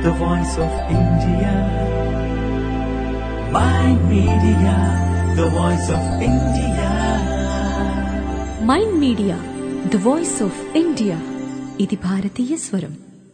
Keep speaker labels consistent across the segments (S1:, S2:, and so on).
S1: the voice of India. Mind Media, the voice of India.
S2: Mind media the voice of India ఇది భారతీయ స్వరం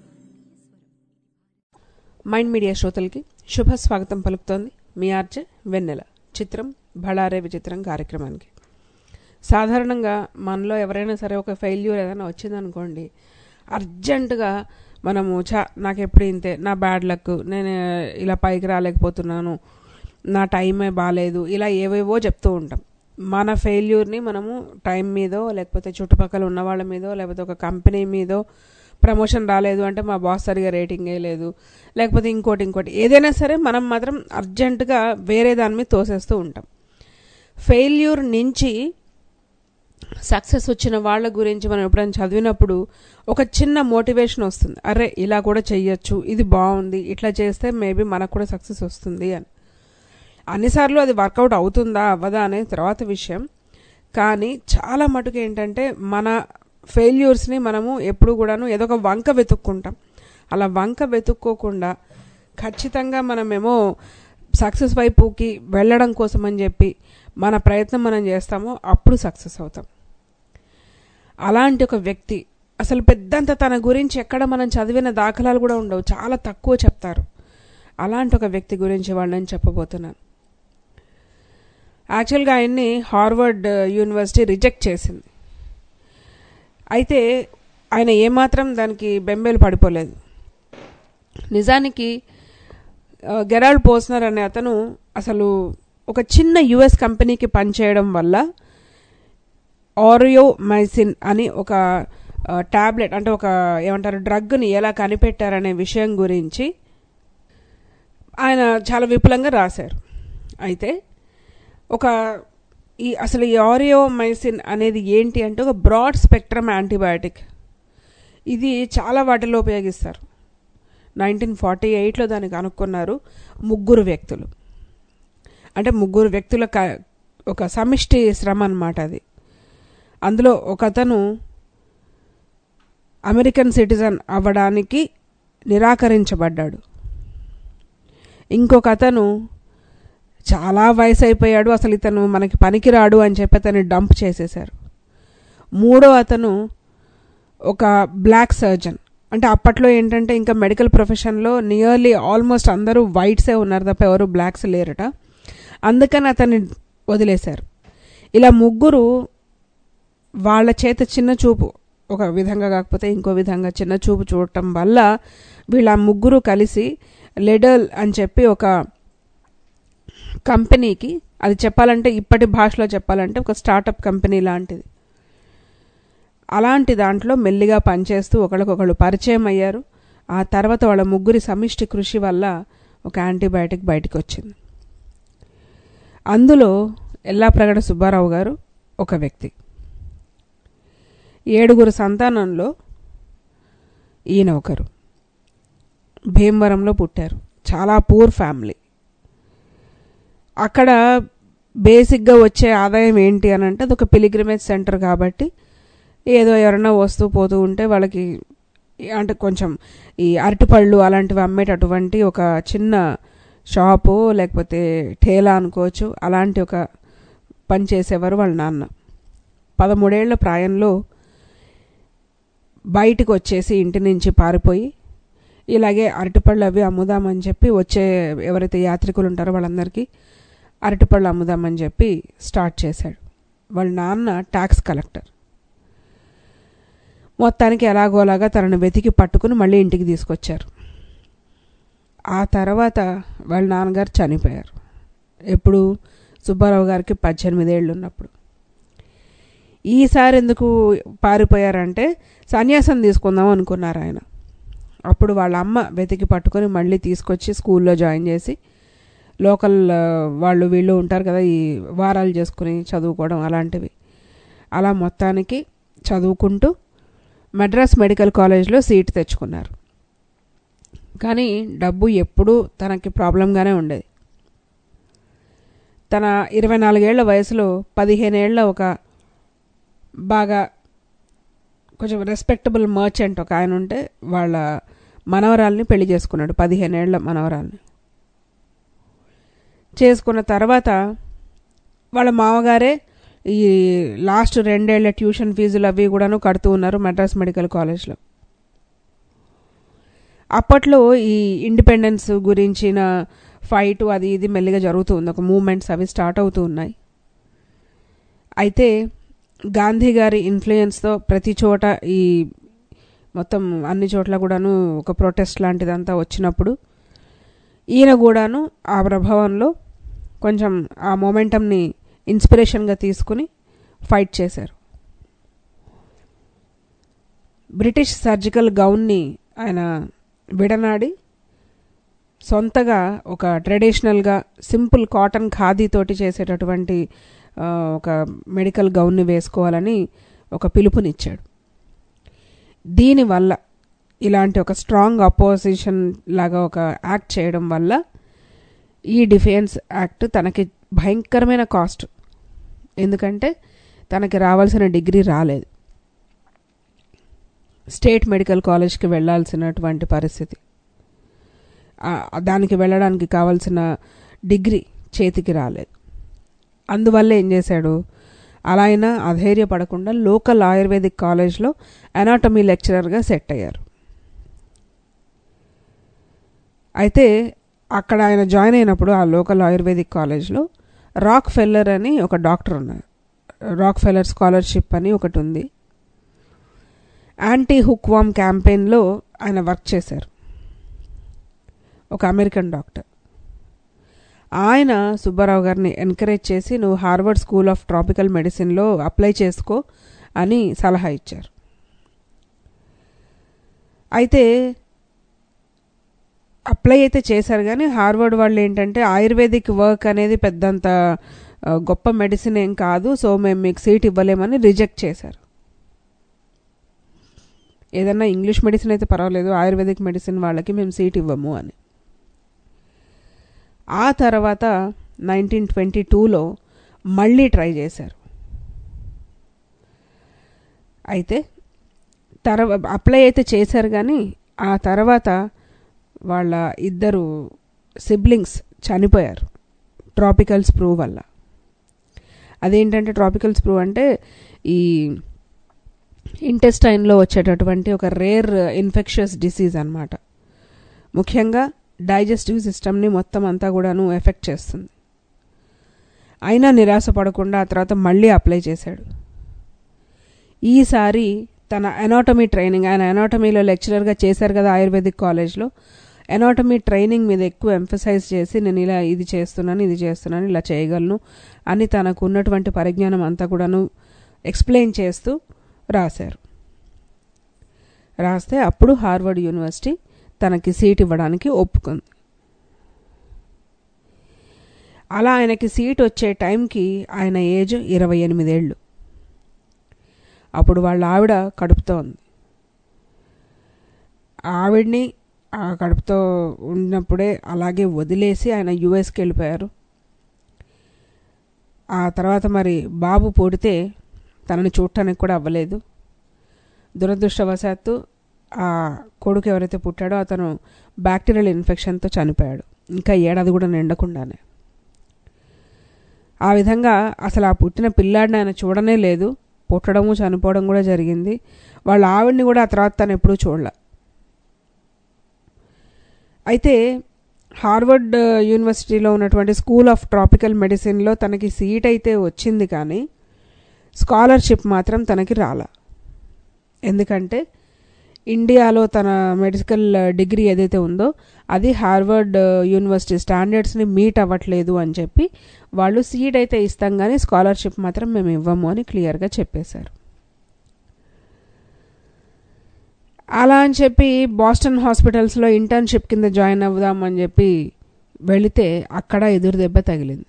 S3: Mind media శ్రోతలకి శుభ స్వాగతం పలుకుతోంది మీ ఆర్జే వెన్నెల చిత్రం బళారే విచిత్రం కార్యక్రమానికి సాధారణంగా మనలో ఎవరైనా సరే ఒక ఫెయిల్యూర్ ఏదైనా వచ్చిందనుకోండి అర్జెంటుగా మనము చా నాకు ఎప్పుడు ఇంతే నా బ్యాడ్ లక్ నేను ఇలా పైకి రాలేకపోతున్నాను నా టైమే బాగాలేదు ఇలా ఏవేవో చెప్తూ ఉంటాం మన ఫెయిల్యూర్ని మనము టైం మీదో లేకపోతే చుట్టుపక్కల ఉన్న వాళ్ళ మీదో లేకపోతే ఒక కంపెనీ మీదో ప్రమోషన్ రాలేదు అంటే మా బాస్ సరిగా రేటింగ్ లేదు లేకపోతే ఇంకోటి ఇంకోటి ఏదైనా సరే మనం మాత్రం అర్జెంటుగా వేరే దాని మీద తోసేస్తూ ఉంటాం ఫెయిల్యూర్ నుంచి సక్సెస్ వచ్చిన వాళ్ళ గురించి మనం ఎప్పుడైనా చదివినప్పుడు ఒక చిన్న మోటివేషన్ వస్తుంది అరే ఇలా కూడా చెయ్యొచ్చు ఇది బాగుంది ఇట్లా చేస్తే మేబీ మనకు కూడా సక్సెస్ వస్తుంది అని అన్నిసార్లు అది వర్కౌట్ అవుతుందా అవ్వదా అనే తర్వాత విషయం కానీ చాలా మటుకు ఏంటంటే మన ఫెయిల్యూర్స్ని మనము ఎప్పుడు కూడాను ఏదో ఒక వంక వెతుక్కుంటాం అలా వంక వెతుక్కోకుండా ఖచ్చితంగా మనమేమో సక్సెస్ వైపుకి వెళ్ళడం కోసం అని చెప్పి మన ప్రయత్నం మనం చేస్తామో అప్పుడు సక్సెస్ అవుతాం అలాంటి ఒక వ్యక్తి అసలు పెద్దంత తన గురించి ఎక్కడ మనం చదివిన దాఖలాలు కూడా ఉండవు చాలా తక్కువ చెప్తారు అలాంటి ఒక వ్యక్తి గురించి వాళ్ళని చెప్పబోతున్నాను యాక్చువల్గా ఆయన్ని హార్వర్డ్ యూనివర్సిటీ రిజెక్ట్ చేసింది అయితే ఆయన ఏమాత్రం దానికి బెంబేలు పడిపోలేదు నిజానికి గెరాల్డ్ పోస్నర్ అనే అతను అసలు ఒక చిన్న యుఎస్ కంపెనీకి పనిచేయడం వల్ల ఆరియో మైసిన్ అని ఒక ట్యాబ్లెట్ అంటే ఒక ఏమంటారు డ్రగ్ని ఎలా కనిపెట్టారనే విషయం గురించి ఆయన చాలా విపులంగా రాశారు అయితే ఒక ఈ అసలు ఈ ఆరియో మైసిన్ అనేది ఏంటి అంటే ఒక బ్రాడ్ స్పెక్ట్రమ్ యాంటీబయాటిక్ ఇది చాలా వాటిలో ఉపయోగిస్తారు నైన్టీన్ ఫార్టీ ఎయిట్లో దాన్ని కనుక్కున్నారు ముగ్గురు వ్యక్తులు అంటే ముగ్గురు వ్యక్తుల ఒక సమిష్టి శ్రమ అనమాట అది అందులో ఒకతను అమెరికన్ సిటిజన్ అవ్వడానికి నిరాకరించబడ్డాడు ఇంకొక అతను చాలా వయసు అయిపోయాడు అసలు ఇతను మనకి పనికిరాడు అని చెప్పి అతన్ని డంప్ చేసేశారు మూడో అతను ఒక బ్లాక్ సర్జన్ అంటే అప్పట్లో ఏంటంటే ఇంకా మెడికల్ ప్రొఫెషన్లో నియర్లీ ఆల్మోస్ట్ అందరూ వైట్సే ఉన్నారు తప్ప ఎవరు బ్లాక్స్ లేరట అందుకని అతన్ని వదిలేశారు ఇలా ముగ్గురు వాళ్ళ చేత చిన్న చూపు ఒక విధంగా కాకపోతే ఇంకో విధంగా చిన్న చూపు చూడటం వల్ల వీళ్ళ ముగ్గురు కలిసి లెడల్ అని చెప్పి ఒక కంపెనీకి అది చెప్పాలంటే ఇప్పటి భాషలో చెప్పాలంటే ఒక స్టార్టప్ కంపెనీ లాంటిది అలాంటి దాంట్లో మెల్లిగా పనిచేస్తూ ఒకరికొకళ్ళు పరిచయం అయ్యారు ఆ తర్వాత వాళ్ళ ముగ్గురి సమిష్టి కృషి వల్ల ఒక యాంటీబయాటిక్ బయటకు వచ్చింది అందులో ఎల్లాప్రగడ సుబ్బారావు గారు ఒక వ్యక్తి ఏడుగురు సంతానంలో ఈయన ఒకరు భీమవరంలో పుట్టారు చాలా పూర్ ఫ్యామిలీ అక్కడ బేసిక్గా వచ్చే ఆదాయం ఏంటి అని అంటే అది ఒక పిలిగ్రిమేజ్ సెంటర్ కాబట్టి ఏదో ఎవరైనా వస్తూ పోతూ ఉంటే వాళ్ళకి అంటే కొంచెం ఈ అరటిపళ్ళు అలాంటివి అమ్మేటటువంటి ఒక చిన్న షాపు లేకపోతే ఠేలా అనుకోవచ్చు అలాంటి ఒక పని చేసేవారు వాళ్ళ నాన్న పదమూడేళ్ల ప్రాయంలో బయటకు వచ్చేసి ఇంటి నుంచి పారిపోయి ఇలాగే అరటిపళ్ళు అవి అమ్ముదామని చెప్పి వచ్చే ఎవరైతే యాత్రికులు ఉంటారో వాళ్ళందరికీ అరటిపళ్ళు అమ్ముదామని చెప్పి స్టార్ట్ చేశాడు వాళ్ళ నాన్న ట్యాక్స్ కలెక్టర్ మొత్తానికి ఎలాగోలాగా తనను వెతికి పట్టుకుని మళ్ళీ ఇంటికి తీసుకొచ్చారు ఆ తర్వాత వాళ్ళ నాన్నగారు చనిపోయారు ఎప్పుడు సుబ్బారావు గారికి పద్దెనిమిదేళ్ళు ఉన్నప్పుడు ఈసారి ఎందుకు పారిపోయారంటే సన్యాసం తీసుకుందాం అనుకున్నారు ఆయన అప్పుడు వాళ్ళ అమ్మ వెతికి పట్టుకొని మళ్ళీ తీసుకొచ్చి స్కూల్లో జాయిన్ చేసి లోకల్ వాళ్ళు వీళ్ళు ఉంటారు కదా ఈ వారాలు చేసుకుని చదువుకోవడం అలాంటివి అలా మొత్తానికి చదువుకుంటూ మద్రాస్ మెడికల్ కాలేజ్లో సీట్ తెచ్చుకున్నారు కానీ డబ్బు ఎప్పుడూ తనకి ప్రాబ్లంగానే ఉండేది తన ఇరవై నాలుగేళ్ల వయసులో పదిహేనేళ్ల ఒక బాగా కొంచెం రెస్పెక్టబుల్ మర్చెంట్ ఒక ఆయన ఉంటే వాళ్ళ మనవరాల్ని పెళ్లి చేసుకున్నాడు పదిహేనేళ్ల మనవరాల్ని చేసుకున్న తర్వాత వాళ్ళ మామగారే ఈ లాస్ట్ రెండేళ్ల ట్యూషన్ ఫీజులు అవి కూడాను కడుతూ ఉన్నారు మద్రాస్ మెడికల్ కాలేజ్లో అప్పట్లో ఈ ఇండిపెండెన్స్ గురించిన ఫైట్ అది ఇది మెల్లిగా జరుగుతూ ఉంది ఒక మూమెంట్స్ అవి స్టార్ట్ అవుతూ ఉన్నాయి అయితే గాంధీ గారి ఇన్ఫ్లుయెన్స్తో ప్రతి చోట ఈ మొత్తం అన్ని చోట్ల కూడాను ఒక ప్రొటెస్ట్ లాంటిదంతా వచ్చినప్పుడు ఈయన కూడాను ఆ ప్రభావంలో కొంచెం ఆ మొమెంటంని ఇన్స్పిరేషన్గా తీసుకుని ఫైట్ చేశారు బ్రిటిష్ సర్జికల్ గౌన్ని ఆయన విడనాడి సొంతగా ఒక ట్రెడిషనల్గా సింపుల్ కాటన్ ఖాదీ తోటి చేసేటటువంటి ఆ, ఒక మెడికల్ గౌన్ని వేసుకోవాలని ఒక పిలుపునిచ్చాడు దీనివల్ల ఇలాంటి ఒక స్ట్రాంగ్ అపోజిషన్ లాగా ఒక యాక్ట్ చేయడం వల్ల ఈ డిఫెన్స్ యాక్ట్ తనకి భయంకరమైన కాస్ట్ ఎందుకంటే తనకి రావాల్సిన డిగ్రీ రాలేదు స్టేట్ మెడికల్ కాలేజ్కి వెళ్ళాల్సినటువంటి పరిస్థితి ఆ, దానికి వెళ్ళడానికి కావాల్సిన డిగ్రీ చేతికి రాలేదు అందువల్ల ఏం చేశాడు అలా అయినా అధైర్యపడకుండా లోకల్ ఆయుర్వేదిక్ కాలేజ్లో అనాటమీ లెక్చరర్గా సెట్ అయ్యారు అయితే అక్కడ ఆయన జాయిన్ అయినప్పుడు ఆ లోకల్ ఆయుర్వేదిక్ కాలేజ్లో రాక్ ఫెల్లర్ అని ఒక డాక్టర్ ఉన్నారు రాక్ ఫెల్లర్ స్కాలర్షిప్ అని ఒకటి ఉంది యాంటీ హుక్వామ్ క్యాంపెయిన్లో ఆయన వర్క్ చేశారు ఒక అమెరికన్ డాక్టర్ ఆయన సుబ్బారావు గారిని ఎంకరేజ్ చేసి నువ్వు హార్వర్డ్ స్కూల్ ఆఫ్ ట్రాపికల్ మెడిసిన్లో అప్లై చేసుకో అని సలహా ఇచ్చారు అయితే అప్లై అయితే చేశారు కానీ హార్వర్డ్ వాళ్ళు ఏంటంటే ఆయుర్వేదిక్ వర్క్ అనేది పెద్దంత ఆ, గొప్ప మెడిసిన్ ఏం కాదు సో మేము మీకు సీట్ ఇవ్వలేమని రిజెక్ట్ చేశారు ఏదన్నా ఇంగ్లీష్ మెడిసిన్ అయితే పర్వాలేదు ఆయుర్వేదిక్ మెడిసిన్ వాళ్ళకి మేము సీట్ ఇవ్వము అని ఆ తర్వాత నైన్టీన్ ట్వంటీ టూలో మళ్ళీ ట్రై చేశారు అయితే తర్వా అప్లై అయితే చేశారు కానీ ఆ తర్వాత వాళ్ళ ఇద్దరు సిబ్లింగ్స్ చనిపోయారు ట్రాపికల్ స్ప్రూ వల్ల అదేంటంటే ట్రాపికల్ స్ప్రూ అంటే ఈ ఇంటెస్టైన్లో వచ్చేటటువంటి ఒక రేర్ ఇన్ఫెక్షియస్ డిసీజ్ అన్నమాట ముఖ్యంగా డైజెస్టివ్ సిస్టమ్ని మొత్తం అంతా కూడాను ఎఫెక్ట్ చేస్తుంది అయినా నిరాశ పడకుండా ఆ తర్వాత మళ్ళీ అప్లై చేశాడు ఈసారి తన ఎనాటమీ ట్రైనింగ్ ఆయన ఎనాటమీలో లెక్చరర్గా చేశారు కదా ఆయుర్వేదిక్ కాలేజ్లో ఎనాటమీ ట్రైనింగ్ మీద ఎక్కువ ఎంఫసైజ్ చేసి నేను ఇలా ఇది చేస్తున్నాను ఇది చేస్తున్నాను ఇలా చేయగలను అని తనకు ఉన్నటువంటి పరిజ్ఞానం అంతా కూడాను ఎక్స్ప్లెయిన్ చేస్తూ రాశారు రాస్తే అప్పుడు హార్వర్డ్ యూనివర్సిటీ తనకి సీట్ ఇవ్వడానికి ఒప్పుకుంది అలా ఆయనకి సీట్ వచ్చే టైంకి ఆయన ఏజ్ ఇరవై ఎనిమిదేళ్ళు అప్పుడు వాళ్ళ ఆవిడ కడుపుతో ఉంది ఆవిడ్ని ఆ కడుపుతో ఉన్నప్పుడే అలాగే వదిలేసి ఆయన యుఎస్కి వెళ్ళిపోయారు ఆ తర్వాత మరి బాబు పుడితే తనని చూడటానికి కూడా అవ్వలేదు దురదృష్టవశాత్తు ఆ కొడుకు ఎవరైతే పుట్టాడో అతను బ్యాక్టీరియల్ ఇన్ఫెక్షన్తో చనిపోయాడు ఇంకా ఏడాది కూడా నిండకుండానే ఆ విధంగా అసలు ఆ పుట్టిన పిల్లాడిని ఆయన చూడనే లేదు పుట్టడము చనిపోవడం కూడా జరిగింది వాళ్ళ ఆవిడ్ని కూడా ఆ తర్వాత తను ఎప్పుడూ చూడలే అయితే హార్వర్డ్ యూనివర్సిటీలో ఉన్నటువంటి స్కూల్ ఆఫ్ ట్రాపికల్ మెడిసిన్లో తనకి సీట్ అయితే వచ్చింది కానీ స్కాలర్షిప్ మాత్రం తనకి రాల ఎందుకంటే ఇండియాలో తన మెడికల్ డిగ్రీ ఏదైతే ఉందో అది హార్వర్డ్ యూనివర్సిటీ స్టాండర్డ్స్ని మీట్ అవ్వట్లేదు అని చెప్పి వాళ్ళు సీట్ అయితే ఇస్తాం కానీ స్కాలర్షిప్ మాత్రం మేము ఇవ్వము అని క్లియర్గా చెప్పేశారు అలా అని చెప్పి బాస్టన్ హాస్పిటల్స్లో ఇంటర్న్షిప్ కింద జాయిన్ అవుదాం అని చెప్పి వెళితే అక్కడ ఎదురు దెబ్బ తగిలింది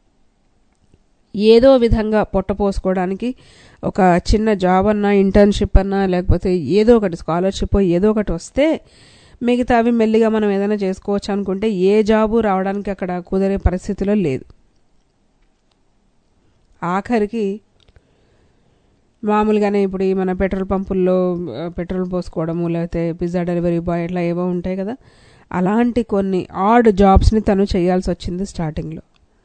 S3: ఏదో విధంగా పొట్ట పోసుకోవడానికి ఒక చిన్న జాబ్ అన్నా ఇంటర్న్షిప్ అన్నా లేకపోతే ఏదో ఒకటి స్కాలర్షిప్ ఏదో ఒకటి వస్తే మిగతా అవి మెల్లిగా మనం ఏదైనా చేసుకోవచ్చు అనుకుంటే ఏ జాబు రావడానికి అక్కడ కుదిరే పరిస్థితిలో లేదు ఆఖరికి మామూలుగానే ఇప్పుడు ఈ మన పెట్రోల్ పంపుల్లో ఆ, పెట్రోల్ పోసుకోవడము లేకపోతే పిజ్జా డెలివరీ బాయ్ ఇట్లా ఏవో ఉంటాయి కదా అలాంటి కొన్ని ఆడ్ జాబ్స్ని తను చేయాల్సి వచ్చింది స్టార్టింగ్లో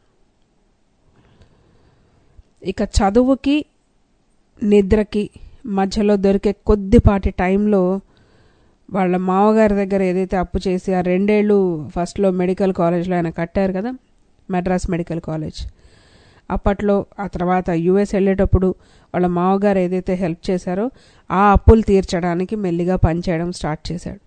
S3: ఇక చదువుకి నిద్రకి మధ్యలో దొరికే కొద్దిపాటి టైంలో వాళ్ళ మామగారి దగ్గర ఏదైతే అప్పు చేసి ఆ రెండేళ్ళు ఫస్ట్లో మెడికల్ కాలేజ్లో ఆయన కట్టారు కదా మెడ్రాస్ మెడికల్ కాలేజ్ అప్పట్లో ఆ తర్వాత యుఎస్ వెళ్ళేటప్పుడు వాళ్ళ మామగారు ఏదైతే హెల్ప్ చేశారో ఆ అప్పులు తీర్చడానికి మెల్లిగా పనిచేయడం స్టార్ట్ చేశాడు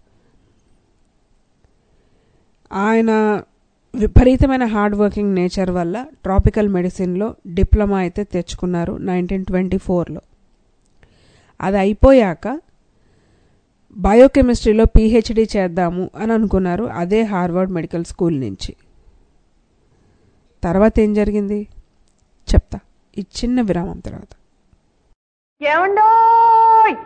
S3: ఆయన విపరీతమైన హార్డ్ వర్కింగ్ నేచర్ వల్ల ట్రాపికల్ మెడిసిన్లో డిప్లొమా అయితే తెచ్చుకున్నారు నైన్టీన్ ట్వంటీ ఫోర్లో అది అయిపోయాక బయోకెమిస్ట్రీలో పీహెచ్డీ చేద్దాము అని అనుకున్నారు అదే హార్వర్డ్ మెడికల్ స్కూల్ నుంచి తర్వాత ఏం జరిగింది చెప్తా ఈ చిన్న విరామం తర్వాత
S4: ఏమండోయ్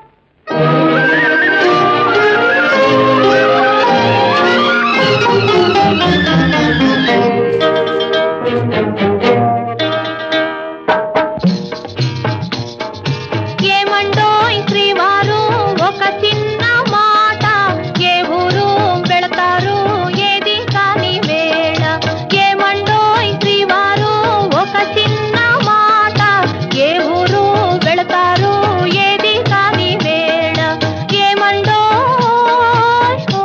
S4: ఏమండోయ్ శ్రీవారు ఒక చిన్న మాట ఏ ఊరు వెళతారు ఏది కాని వేళ ఏమండోయ్ శ్రీవారు ఒక చిన్న మాట ఏ ఊరు వెళతారు ఏది కాని వేళ ఏమండోయ్ ఓ.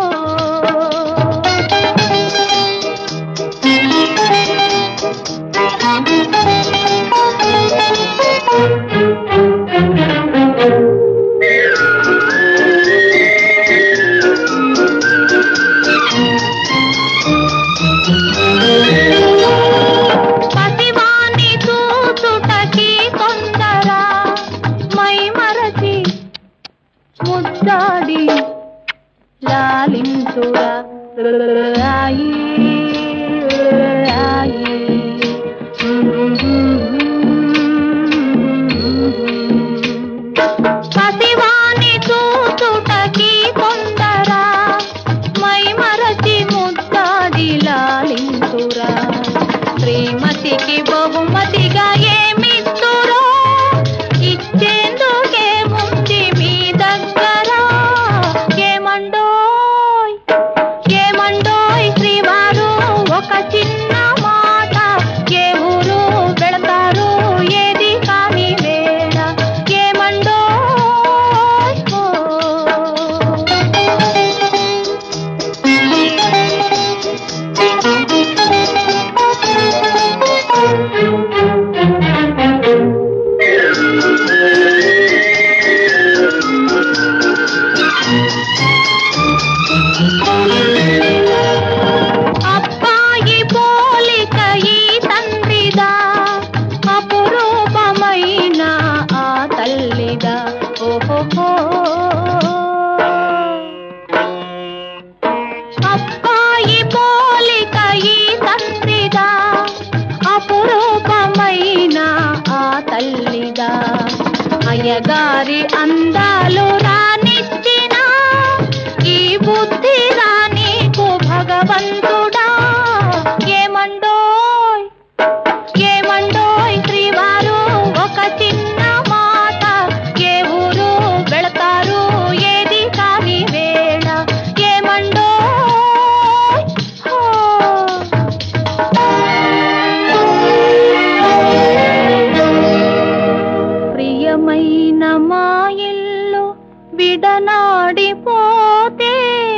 S4: పసివాణి చూచుటకి తొందర మై మరచి ముద్దాడి లాలించుడా రాయి రాయి పసివాణి చూచుటకి తొందర మై మరచి ముద్దాడి లాలించురా శ్రీమతికి బహుమతిగా ఏమిస్తురో ఇచ్చేందుకే ముందు మీ దగ్గర ఏమండోయ్ ఏమండోయ్ శ్రీవారు ఒక చిన్న మాట ఏ ఊరు వెళతారు ఏది కాని వేళ ఏమండోయ్ ఓ. అబ్బాయి పోలిక ఈ తండ్రిదా అపురూపమైన ఆ తల్లిదా ఓహో అబ్బాయి పోలిక ఈ తండ్రిదా అపురూపమైన ఆ తల్లిదా అయ్యగారి అందాలు రానిచ్చిన ఈ బుద్ధి రానీకు భగవంతుడా ఏమండోయ్ ఏమండోయ్ శ్రీవారు ఒక చిన్న మాట ఏ ఊరు వెళతారు ఏది కాని వేళ ఏమండోయ్ హో. ప్రియమైన మా ఇల్లు విడనాడిపోతే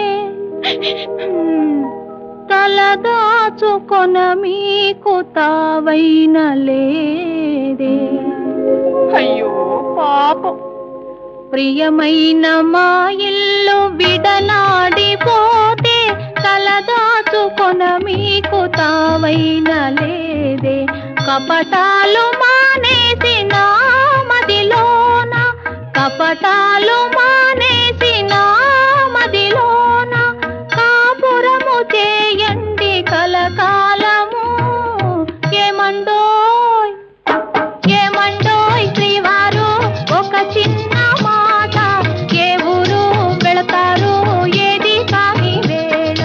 S4: తలదాచుకొన మీకు తావైన లేదే అయ్యో పాపం ప్రియమైన మా ఇల్లు విడనాడిపోతే తలదాచుకొన మీకు తావైన లేదే కపటాలు మానేసి నా మదిలోన కపటాలు మానేసి నా మదిలోన కాపురము చేయండి కలకాలము ఏమండోయ్ ఏమండోయ్ శ్రీవారు ఒక చిన్న మాట ఏ ఊరు వెళతారు ఏది కాని వేళ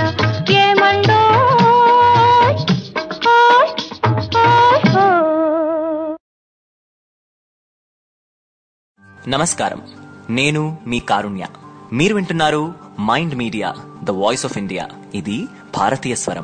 S4: ఏమండోయ్ ఓయ్ ఓయ్ ఓయ్
S5: నమస్కారం నేను మీ కారుణ్య మీరు వింటున్నారు mind media the voice of India ఇది భారతీయ స్వరం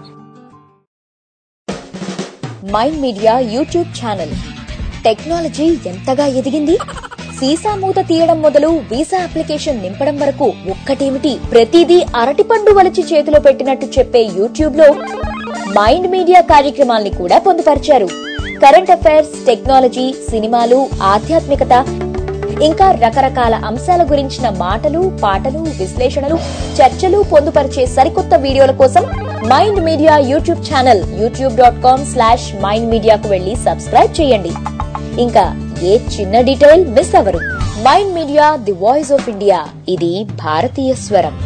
S6: Mind Media YouTube channel technology ఎంతగా ఎదిగింది సీసా మూత తీయడం మొదలు వీసా అప్లికేషన్ నింపడం వరకు ఒక్కటేమిటి ప్రతిదీ అరటిపండు వలిచి చేతిలో పెట్టినట్టు చెప్పే యూట్యూబ్ లో మైండ్ మీడియా కార్యక్రమాల్ని కూడా పొందుపరిచారు కరెంట్ అఫైర్స్ టెక్నాలజీ సినిమాలు ఆధ్యాత్మికత ఇంకా రకరకాల అంశాల గురించిన మాటలు పాటలు విశ్లేషణలు చర్చలు పొందుపరిచే సరికొత్త వీడియోల కోసం Mind Media YouTube channel YouTube dot com slash Mind మీడియాకు వెళ్లి సబ్స్క్రైబ్ చేయండి ఇంకా ఏ చిన్న డీటెయిల్ మిస్ అవరు Mind media the voice of India ఇది భారతీయ స్వరం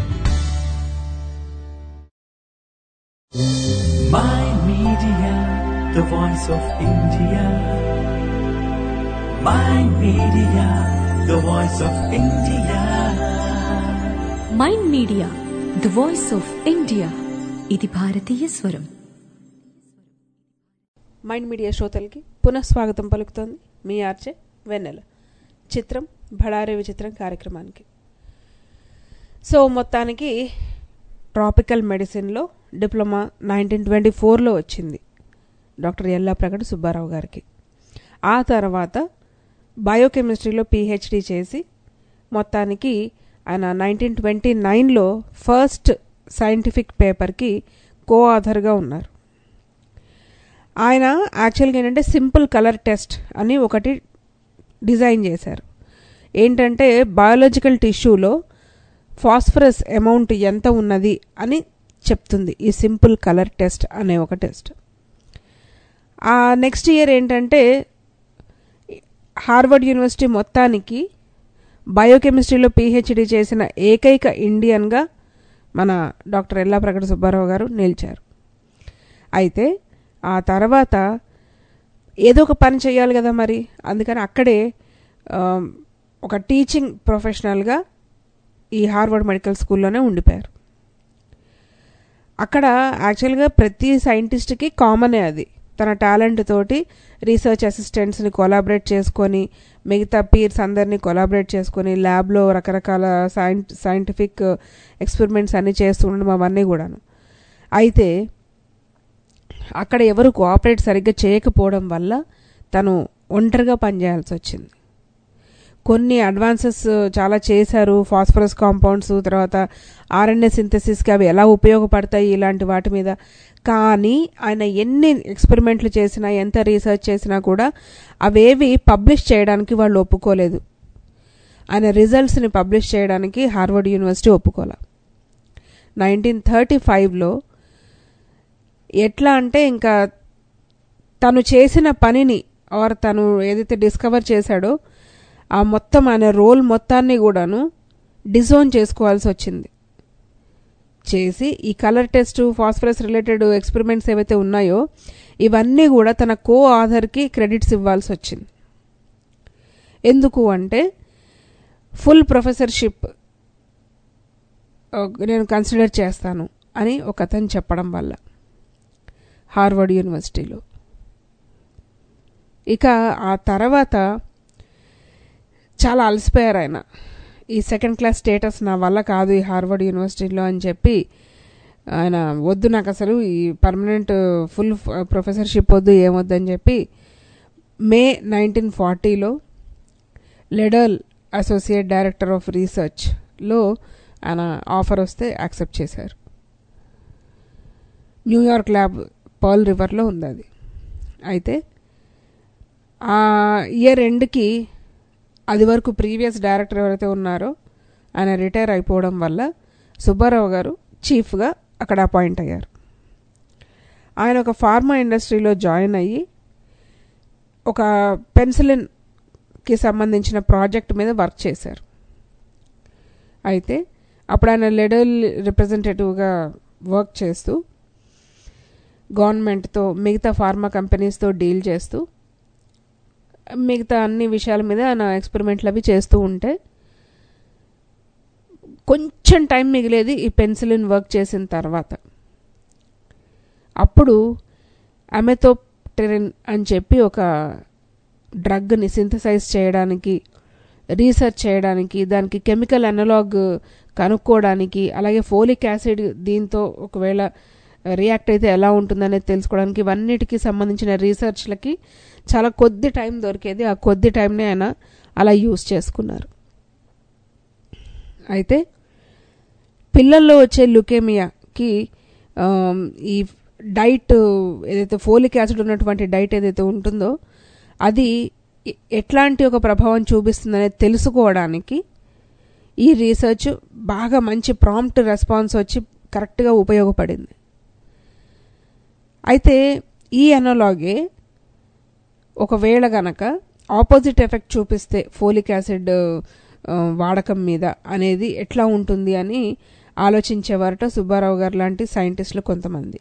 S1: Mind Media, the voice of India. Mind Media, the voice of India.
S2: Mind media the voice of India ఇది భారతీయ స్వరం
S3: మైండ్ మీడియా శ్రోతలకి పునఃస్వాగతం పలుకుతోంది మీ ఆర్చే వెన్నెల చిత్రం భడారే విచిత్రం కార్యక్రమానికి సో మొత్తానికి ట్రాపికల్ మెడిసిన్లో డిప్లొమా నైన్టీన్ ట్వంటీ ఫోర్లో వచ్చింది డాక్టర్ ఎల్లాప్రగడ సుబ్బారావు గారికి ఆ తర్వాత బయోకెమిస్ట్రీలో పిహెచ్డి చేసి మొత్తానికి ఆయన నైన్టీన్ ట్వంటీ నైన్లో ఫస్ట్ సైంటిఫిక్ పేపర్కి కో ఆథర్గా ఉన్నారు ఆయన యాక్చువల్గా ఏంటంటే సింపుల్ కలర్ టెస్ట్ అని ఒకటి డిజైన్ చేశారు ఏంటంటే బయాలజికల్ టిష్యూలో ఫాస్ఫరస్ అమౌంట్ ఎంత ఉన్నది అని చెప్తుంది ఈ సింపుల్ కలర్ టెస్ట్ అనే ఒక టెస్ట్ ఆ నెక్స్ట్ ఇయర్ ఏంటంటే హార్వర్డ్ యూనివర్సిటీ మొత్తానికి బయోకెమిస్ట్రీలో పిహెచ్డి చేసిన ఏకైక ఇండియన్గా మన డాక్టర్ ఎల్లా ప్రకట సుబ్బారావు గారు నిలిచారు అయితే ఆ తర్వాత ఏదో ఒక పని చేయాలి కదా మరి అందుకని అక్కడే ఆ, ఒక టీచింగ్ ప్రొఫెషనల్గా ఈ హార్వర్డ్ మెడికల్ స్కూల్లోనే ఉండిపోయారు అక్కడ యాక్చువల్గా ప్రతి సైంటిస్ట్కి కామనే అది తన టాలెంట్ తోటి రీసెర్చ్ అసిస్టెంట్స్ని కొలాబరేట్ చేసుకొని మిగతా పీర్స్ అందరినీ కొలాబరేట్ చేసుకొని ల్యాబ్లో రకరకాల సైంట్ సైంటిఫిక్ ఎక్స్పెరిమెంట్స్ అన్నీ చేస్తూ ఉండడం అవన్నీ కూడాను అయితే అక్కడ ఎవరు కోఆపరేట్ సరిగ్గా చేయకపోవడం వల్ల తను ఒంటరిగా పనిచేయాల్సి వచ్చింది కొన్ని అడ్వాన్సెస్ చాలా చేశారు ఫాస్ఫరస్ కాంపౌండ్స్ తర్వాత ఆర్ఎన్ఏ సింథసిస్కి అవి ఎలా ఉపయోగపడతాయి ఇలాంటి వాటి మీద కానీ ఆయన ఎన్ని ఎక్స్పెరిమెంట్లు చేసినా ఎంత రీసెర్చ్ చేసినా కూడా అవేవి పబ్లిష్ చేయడానికి వాళ్ళు ఒప్పుకోలేదు ఆయన రిజల్ట్స్ని పబ్లిష్ చేయడానికి హార్వర్డ్ యూనివర్సిటీ ఒప్పుకోలే నైన్టీన్ థర్టీ ఫైవ్లో ఎట్లా అంటే ఇంకా తను చేసిన పనిని ఆర్ తను ఏదైతే డిస్కవర్ చేశాడో ఆ మొత్తం ఆయన రోల్ మొత్తాన్ని కూడాను డిజోన్ చేసుకోవాల్సి వచ్చింది చేసి ఈ colour test phosphorus related experiments ఏవైతే ఉన్నాయో ఇవన్నీ కూడా తన కో ఆధర్కి క్రెడిట్స్ ఇవ్వాల్సి వచ్చింది ఎందుకు అంటే ఫుల్ ప్రొఫెసర్షిప్ నేను కన్సిడర్ చేస్తాను అని ఒక అతను చెప్పడం వల్ల హార్వర్డ్ యూనివర్సిటీలో ఇక ఆ తర్వాత చాలా అలసిపోయారు ఆయన ఈ సెకండ్ క్లాస్ స్టేటస్ నా వల్ల కాదు ఈ హార్వర్డ్ యూనివర్సిటీలో అని చెప్పి ఆయన వద్దు నాకు అసలు ఈ పర్మనెంట్ ఫుల్ ప్రొఫెసర్షిప్ వద్దు ఏమొద్దు అని చెప్పి మే నైన్టీన్ ఫార్టీలో లెడల్ అసోసియేట్ డైరెక్టర్ ఆఫ్ రీసెర్చ్లో ఆయన ఆఫర్ వస్తే యాక్సెప్ట్ చేశారు న్యూయార్క్ ల్యాబ్ పర్ల్ రివర్లో ఉంది అది అయితే ఆ ఇయర్ ఎండ్కి అది వరకు ప్రీవియస్ డైరెక్టర్ ఎవరైతే ఉన్నారో ఆయన రిటైర్ అయిపోవడం వల్ల సుబ్బారావు గారు చీఫ్గా అక్కడ అపాయింట్ అయ్యారు ఆయన ఒక ఫార్మా ఇండస్ట్రీలో జాయిన్ అయ్యి ఒక పెన్సిలిన్కి సంబంధించిన ప్రాజెక్ట్ మీద వర్క్ చేశారు అయితే అప్పుడు ఆయన లెడల్ రిప్రజెంటేటివ్గా వర్క్ చేస్తూ గవర్నమెంట్తో మిగతా ఫార్మా కంపెనీస్తో డీల్ చేస్తూ మిగతా అన్ని విషయాల మీద ఆయన ఎక్స్పెరిమెంట్లు అవి చేస్తూ ఉంటే కొంచెం టైం మిగిలేది ఈ పెన్సిలిన్ వర్క్ చేసిన తర్వాత అప్పుడు అమెథోప్టెరిన్ అని చెప్పి ఒక డ్రగ్ని సింథసైజ్ చేయడానికి రీసెర్చ్ చేయడానికి దానికి కెమికల్ అనలాగ్ కనుక్కోవడానికి అలాగే ఫోలిక్ యాసిడ్ దీంతో ఒకవేళ రియాక్ట్ అయితే ఎలా ఉంటుందనేది తెలుసుకోవడానికి ఇవన్నిటికి సంబంధించిన రీసెర్చ్లకి చాలా కొద్ది టైం దొరికేది ఆ కొద్ది టైంనే ఆయన అలా యూస్ చేసుకున్నారు అయితే పిల్లల్లో వచ్చే లుకేమియాకి ఆమ్, ఈ డైట్ ఏదైతే ఫోలిక్ యాసిడ్ ఉన్నటువంటి డైట్ ఏదైతే ఉంటుందో అది ఎ- ఎట్లాంటి ఒక ప్రభావం చూపిస్తుందనేది తెలుసుకోవడానికి ఈ రీసెర్చ్ బాగా మంచి ప్రాంప్ట్ రెస్పాన్స్ వచ్చి కరెక్ట్గా ఉపయోగపడింది అయితే ఈ ఎనలాగే ఒకవేళ గనక ఆపోజిట్ ఎఫెక్ట్ చూపిస్తే ఫోలిక్ యాసిడ్ ఆ, వాడకం మీద అనేది ఎట్లా ఉంటుంది అని ఆలోచించేవారట సుబ్బారావు గారు లాంటి సైంటిస్టులు కొంతమంది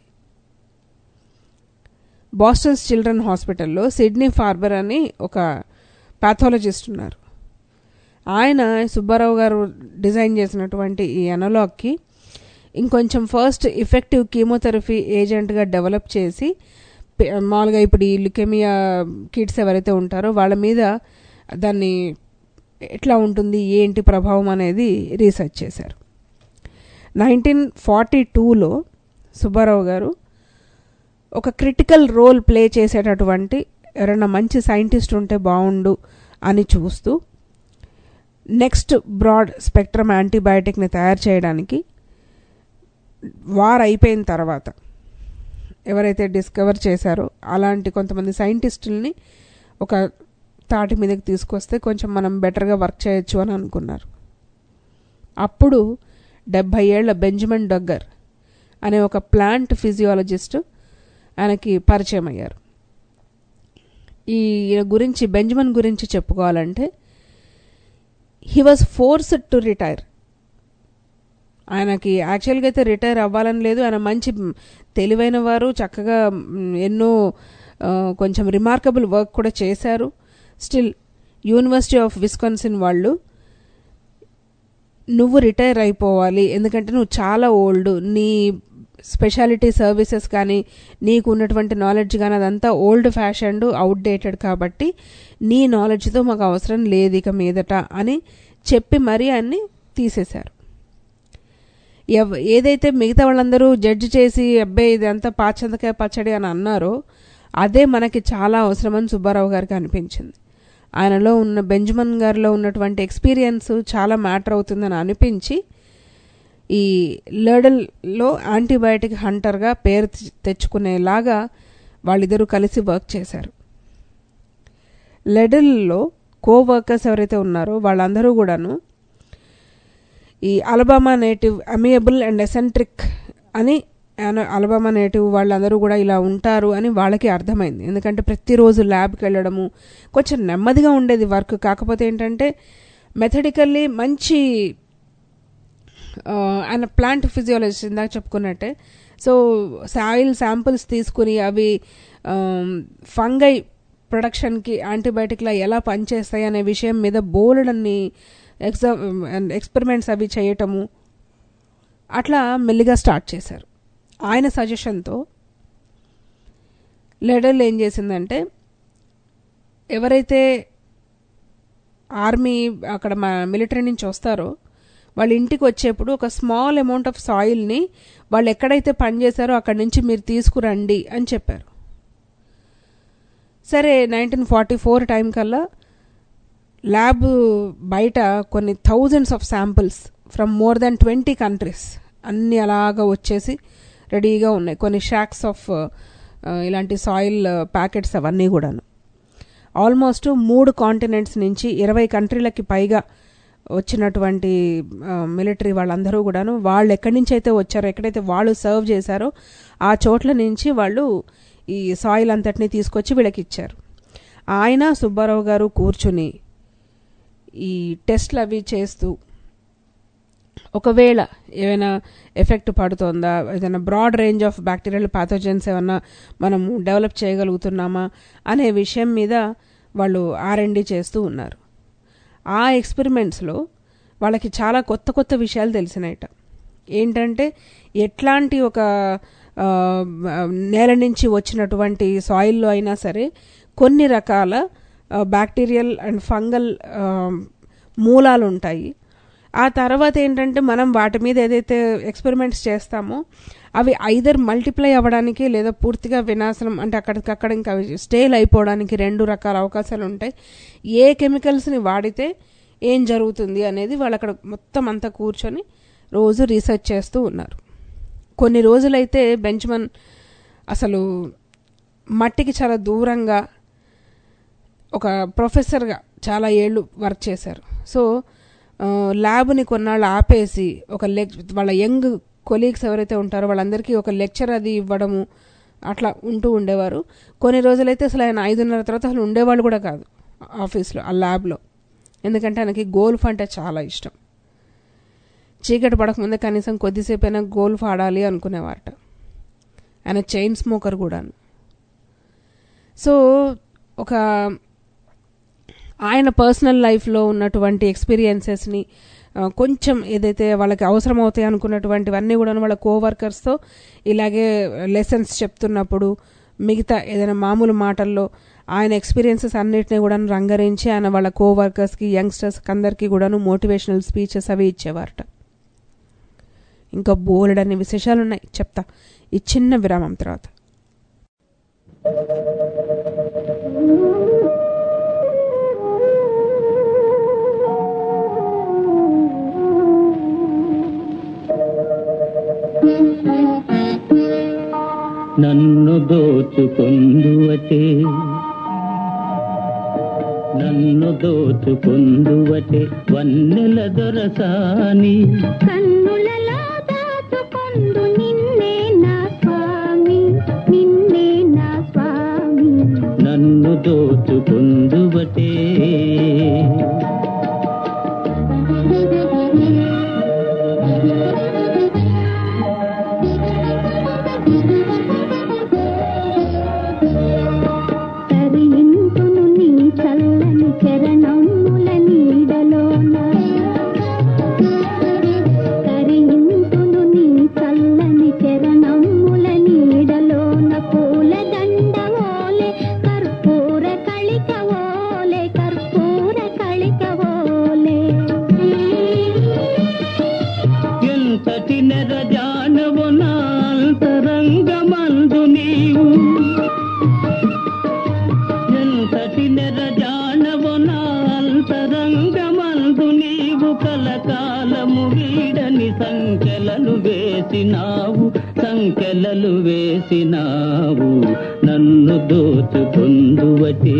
S3: బాస్టన్స్ చిల్డ్రన్ హాస్పిటల్లో సిడ్నీ ఫార్బర్ అని ఒక పాథాలజిస్ట్ ఉన్నారు ఆయన సుబ్బారావు గారు డిజైన్ చేసినటువంటి ఈ ఎనలాగ్కి ఇంకొంచెం ఫస్ట్ ఎఫెక్టివ్ కీమోథెరపీ ఏజెంట్గా డెవలప్ చేసి పే- మామూలుగా ఇప్పుడు ఈ లుకెమియా కిడ్స్ ఎవరైతే ఉంటారో వాళ్ళ మీద దాన్ని ఎట్లా ఉంటుంది ఏంటి ప్రభావం అనేది రీసెర్చ్ చేశారు నైన్టీన్ ఫార్టీ టూలో సుబ్బారావు గారు ఒక క్రిటికల్ రోల్ ప్లే చేసేటటువంటి ఎవరైనా మంచి సైంటిస్ట్ ఉంటే బాగుండు అని చూస్తూ నెక్స్ట్ బ్రాడ్ స్పెక్ట్రమ్ యాంటీబయాటిక్ని తయారు చేయడానికి వార్ అయిపోయిన తర్వాత ఎవరైతే డిస్కవర్ చేశారో అలాంటి కొంతమంది సైంటిస్టుల్ని ఒక తాటి మీదకి తీసుకొస్తే కొంచెం మనం బెటర్గా వర్క్ చేయొచ్చు అని అనుకున్నారు అప్పుడు డెబ్భై ఏళ్ల బెంజమిన్ డగ్గర్ అనే ఒక ప్లాంట్ ఫిజియాలజిస్ట్ ఆయనకి పరిచయం అయ్యారు ఈ ఈయన గురించి బెంజమిన్ గురించి చెప్పుకోవాలంటే he was forced to retire ఆయనకి యాక్చువల్గా అయితే రిటైర్ అవ్వాలని లేదు ఆయన మంచి మ్, తెలివైన వారు చక్కగా మ్, ఎన్నో ఆ, కొంచెం రిమార్కబుల్ వర్క్ కూడా చేశారు స్టిల్ యూనివర్సిటీ ఆఫ్ విస్కాన్సిన్ వాళ్ళు నువ్వు రిటైర్ అయిపోవాలి ఎందుకంటే నువ్వు చాలా ఓల్డ్ నీ స్పెషాలిటీ సర్వీసెస్ కానీ నీకు ఉన్నటువంటి నాలెడ్జ్ కానీ అదంతా ఓల్డ్ ఫ్యాషన్డ్ అవుట్డేటెడ్ కాబట్టి నీ నాలెడ్జ్తో మాకు అవసరం లేదు ఇక మీదట అని చెప్పి మరీ అన్ని తీసేశారు ఎవ ఏదైతే మిగతా వాళ్ళందరూ జడ్జి చేసి అబ్బాయి ఇదంతా పాచందకాయ పచ్చడి అని అన్నారో అదే మనకి చాలా అవసరమని సుబ్బారావు గారికి అనిపించింది ఆయనలో ఉన్న బెంజమిన్ గారిలో ఉన్నటువంటి ఎక్స్పీరియన్స్ చాలా మ్యాటర్ అవుతుందని అనిపించి ఈ లర్డల్లో యాంటీబయాటిక్ హంటర్గా పేరు తె- తెచ్చుకునేలాగా వాళ్ళిద్దరూ కలిసి వర్క్ చేశారు లెడల్లో కో వర్కర్స్ ఎవరైతే ఉన్నారో వాళ్ళందరూ కూడాను ఈ Alabama native amiable and eccentric అని అన- అలబామా నేటివ్ వాళ్ళందరూ కూడా ఇలా ఉంటారు అని వాళ్ళకి అర్థమైంది ఎందుకంటే ప్రతిరోజు ల్యాబ్కి వెళ్ళడము కొంచెం నెమ్మదిగా ఉండేది వర్క్ కాకపోతే ఏంటంటే మెథడికల్లీ మంచి ఆ, ఆయన ప్లాంట్ ఫిజియాలజిస్ట్ ఇందాక చెప్పుకున్నట్టే సో సాయిల్ శాంపిల్స్ తీసుకుని అవి ఫంగై ప్రొడక్షన్కి యాంటీబయాటిక్లా ఎలా పనిచేస్తాయి అనే విషయం మీద బోలెడన్ని ఎగ్జా ఎక్స్పెరిమెంట్స్ అవి చేయటము అట్లా మెల్లిగా స్టార్ట్ చేశారు ఆయన సజెషన్తో లెడల్ ఏం చేసిందంటే ఎవరైతే ఆర్మీ అక్కడ మా మిలిటరీ నుంచి వస్తారో వాళ్ళ ఇంటికి వచ్చేప్పుడు ఒక స్మాల్ అమౌంట్ ఆఫ్ సాయిల్ని వాళ్ళు ఎక్కడైతే పనిచేశారో అక్కడి నుంచి మీరు తీసుకురండి అని చెప్పారు సరే నైన్టీన్ ఫార్టీ ఫోర్ టైం కల్లా ల్యాబ్ బయట కొన్ని thousands of samples from more than twenty countries అన్నీ అలాగా వచ్చేసి రెడీగా ఉన్నాయి కొన్ని షాక్స్ ఆఫ్ ఇలాంటి సాయిల్ ప్యాకెట్స్ అవన్నీ కూడాను ఆల్మోస్ట్ మూడు కాంటినెంట్స్ నుంచి ఇరవై కంట్రీలకి పైగా వచ్చినటువంటి మిలిటరీ వాళ్ళందరూ కూడాను వాళ్ళు ఎక్కడి నుంచి అయితే వచ్చారో ఎక్కడైతే వాళ్ళు సర్వ్ చేశారో ఆ చోట్ల నుంచి వాళ్ళు ఈ సాయిల్ అంతటిని తీసుకొచ్చి వీళ్ళకి ఇచ్చారు ఆయన సుబ్బారావు గారు కూర్చుని ఈ టెస్ట్లు అవి చేస్తూ ఒకవేళ ఏమైనా ఎఫెక్ట్ పడుతుందా ఏదైనా broad range of bacterial pathogens ఏమన్నా మనం డెవలప్ చేయగలుగుతున్నామా అనే విషయం మీద వాళ్ళు ఆర్ఎండి చేస్తూ ఉన్నారు ఆ ఎక్స్పెరిమెంట్స్లో వాళ్ళకి చాలా కొత్త కొత్త విషయాలు తెలిసినాయట ఏంటంటే ఎట్లాంటి ఒక ఆ, నేల నుంచి వచ్చినటువంటి సాయిల్లో అయినా సరే కొన్ని రకాల బ్యాక్టీరియల్ అండ్ ఫంగల్ మూలాలు ఉంటాయి ఆ తర్వాత ఏంటంటే మనం వాటి మీద ఏదైతే ఎక్స్పెరిమెంట్స్ చేస్తామో అవి ఐదర్ మల్టిప్లై అవ్వడానికి లేదా పూర్తిగా వినాశనం అంటే అక్కడికక్కడ ఇంకా అవి స్టేల్ అయిపోవడానికి రెండు రకాల అవకాశాలు ఉంటాయి ఏ కెమికల్స్ని వాడితే ఏం జరుగుతుంది అనేది వాళ్ళు అక్కడ మొత్తం అంతా కూర్చొని రోజు రీసెర్చ్ చేస్తూ ఉన్నారు కొన్ని రోజులైతే బెంచ్మన్ అసలు మట్టికి చాలా దూరంగా ఒక ప్రొఫెసర్గా చాలా ఏళ్ళు వర్క్ చేశారు సో ఆ, ల్యాబ్ని కొన్నాళ్ళు ఆపేసి ఒక లెక్ వాళ్ళ యంగ్ కొలీగ్స్ ఎవరైతే ఉంటారో వాళ్ళందరికీ ఒక లెక్చర్ అది ఇవ్వడము అట్లా ఉంటూ ఉండేవారు కొన్ని రోజులైతే అసలు ఆయన ఐదున్నర తర్వాత అసలు ఉండేవాళ్ళు కూడా కాదు ఆఫీస్లో ఆ ల్యాబ్లో ఎందుకంటే ఆయనకి గోల్ఫ్ అంటే చాలా ఇష్టం చీకటి పడకముందే కనీసం కొద్దిసేపు అయినా గోల్ఫ్ ఆడాలి అనుకునేవారట ఆయన చైన్ స్మోకర్ కూడాను సో ఒక ఆయన పర్సనల్ లైఫ్లో ఉన్నటువంటి ఎక్స్పీరియన్సెస్ని ఆ, కొంచెం ఏదైతే వాళ్ళకి అవసరం అవుతాయి అనుకున్నటువంటివన్నీ కూడా వాళ్ళ కోవర్కర్స్తో ఇలాగే లెసన్స్ చెప్తున్నప్పుడు మిగతా ఏదైనా మామూలు మాటల్లో ఆయన ఎక్స్పీరియన్సెస్ అన్నిటిని కూడా రంగరించి ఆయన వాళ్ళ కోవర్కర్స్కి యంగ్స్టర్స్కి అందరికీ కూడాను మోటివేషనల్ స్పీచెస్ అవి ఇచ్చేవారట ఇంకా బోలెడన్ని విశేషాలు ఉన్నాయి చెప్తా ఈ చిన్న విరామం తర్వాత
S7: నన్ను దోచుకొందువటే నన్ను దోచుకొందువటే వన్నెల దొరసాని
S4: కన్నులలో దాచుకొందు నిన్నే నా స్వామి నిన్నే నా స్వామి
S7: నన్ను దోచుకొందువటే
S4: తరింతును నీ చల్లని చరణముల నీడలోన తరింతును నీ చల్లని చరణముల నీడలోన పూల దండవోలే కర్పూర కళికవోలే కర్పూర కళికవోలే
S7: ఎంతటి నెరజానవు నాంతరంగమందు నీవు ఎంతటి నెరజానవు నాంతరంగమందు నీవు కలకాలము వీడని సంఖ్యలను వేసినావు సంఖ్యలలు వేసినావు నన్ను దోచుకొందువటే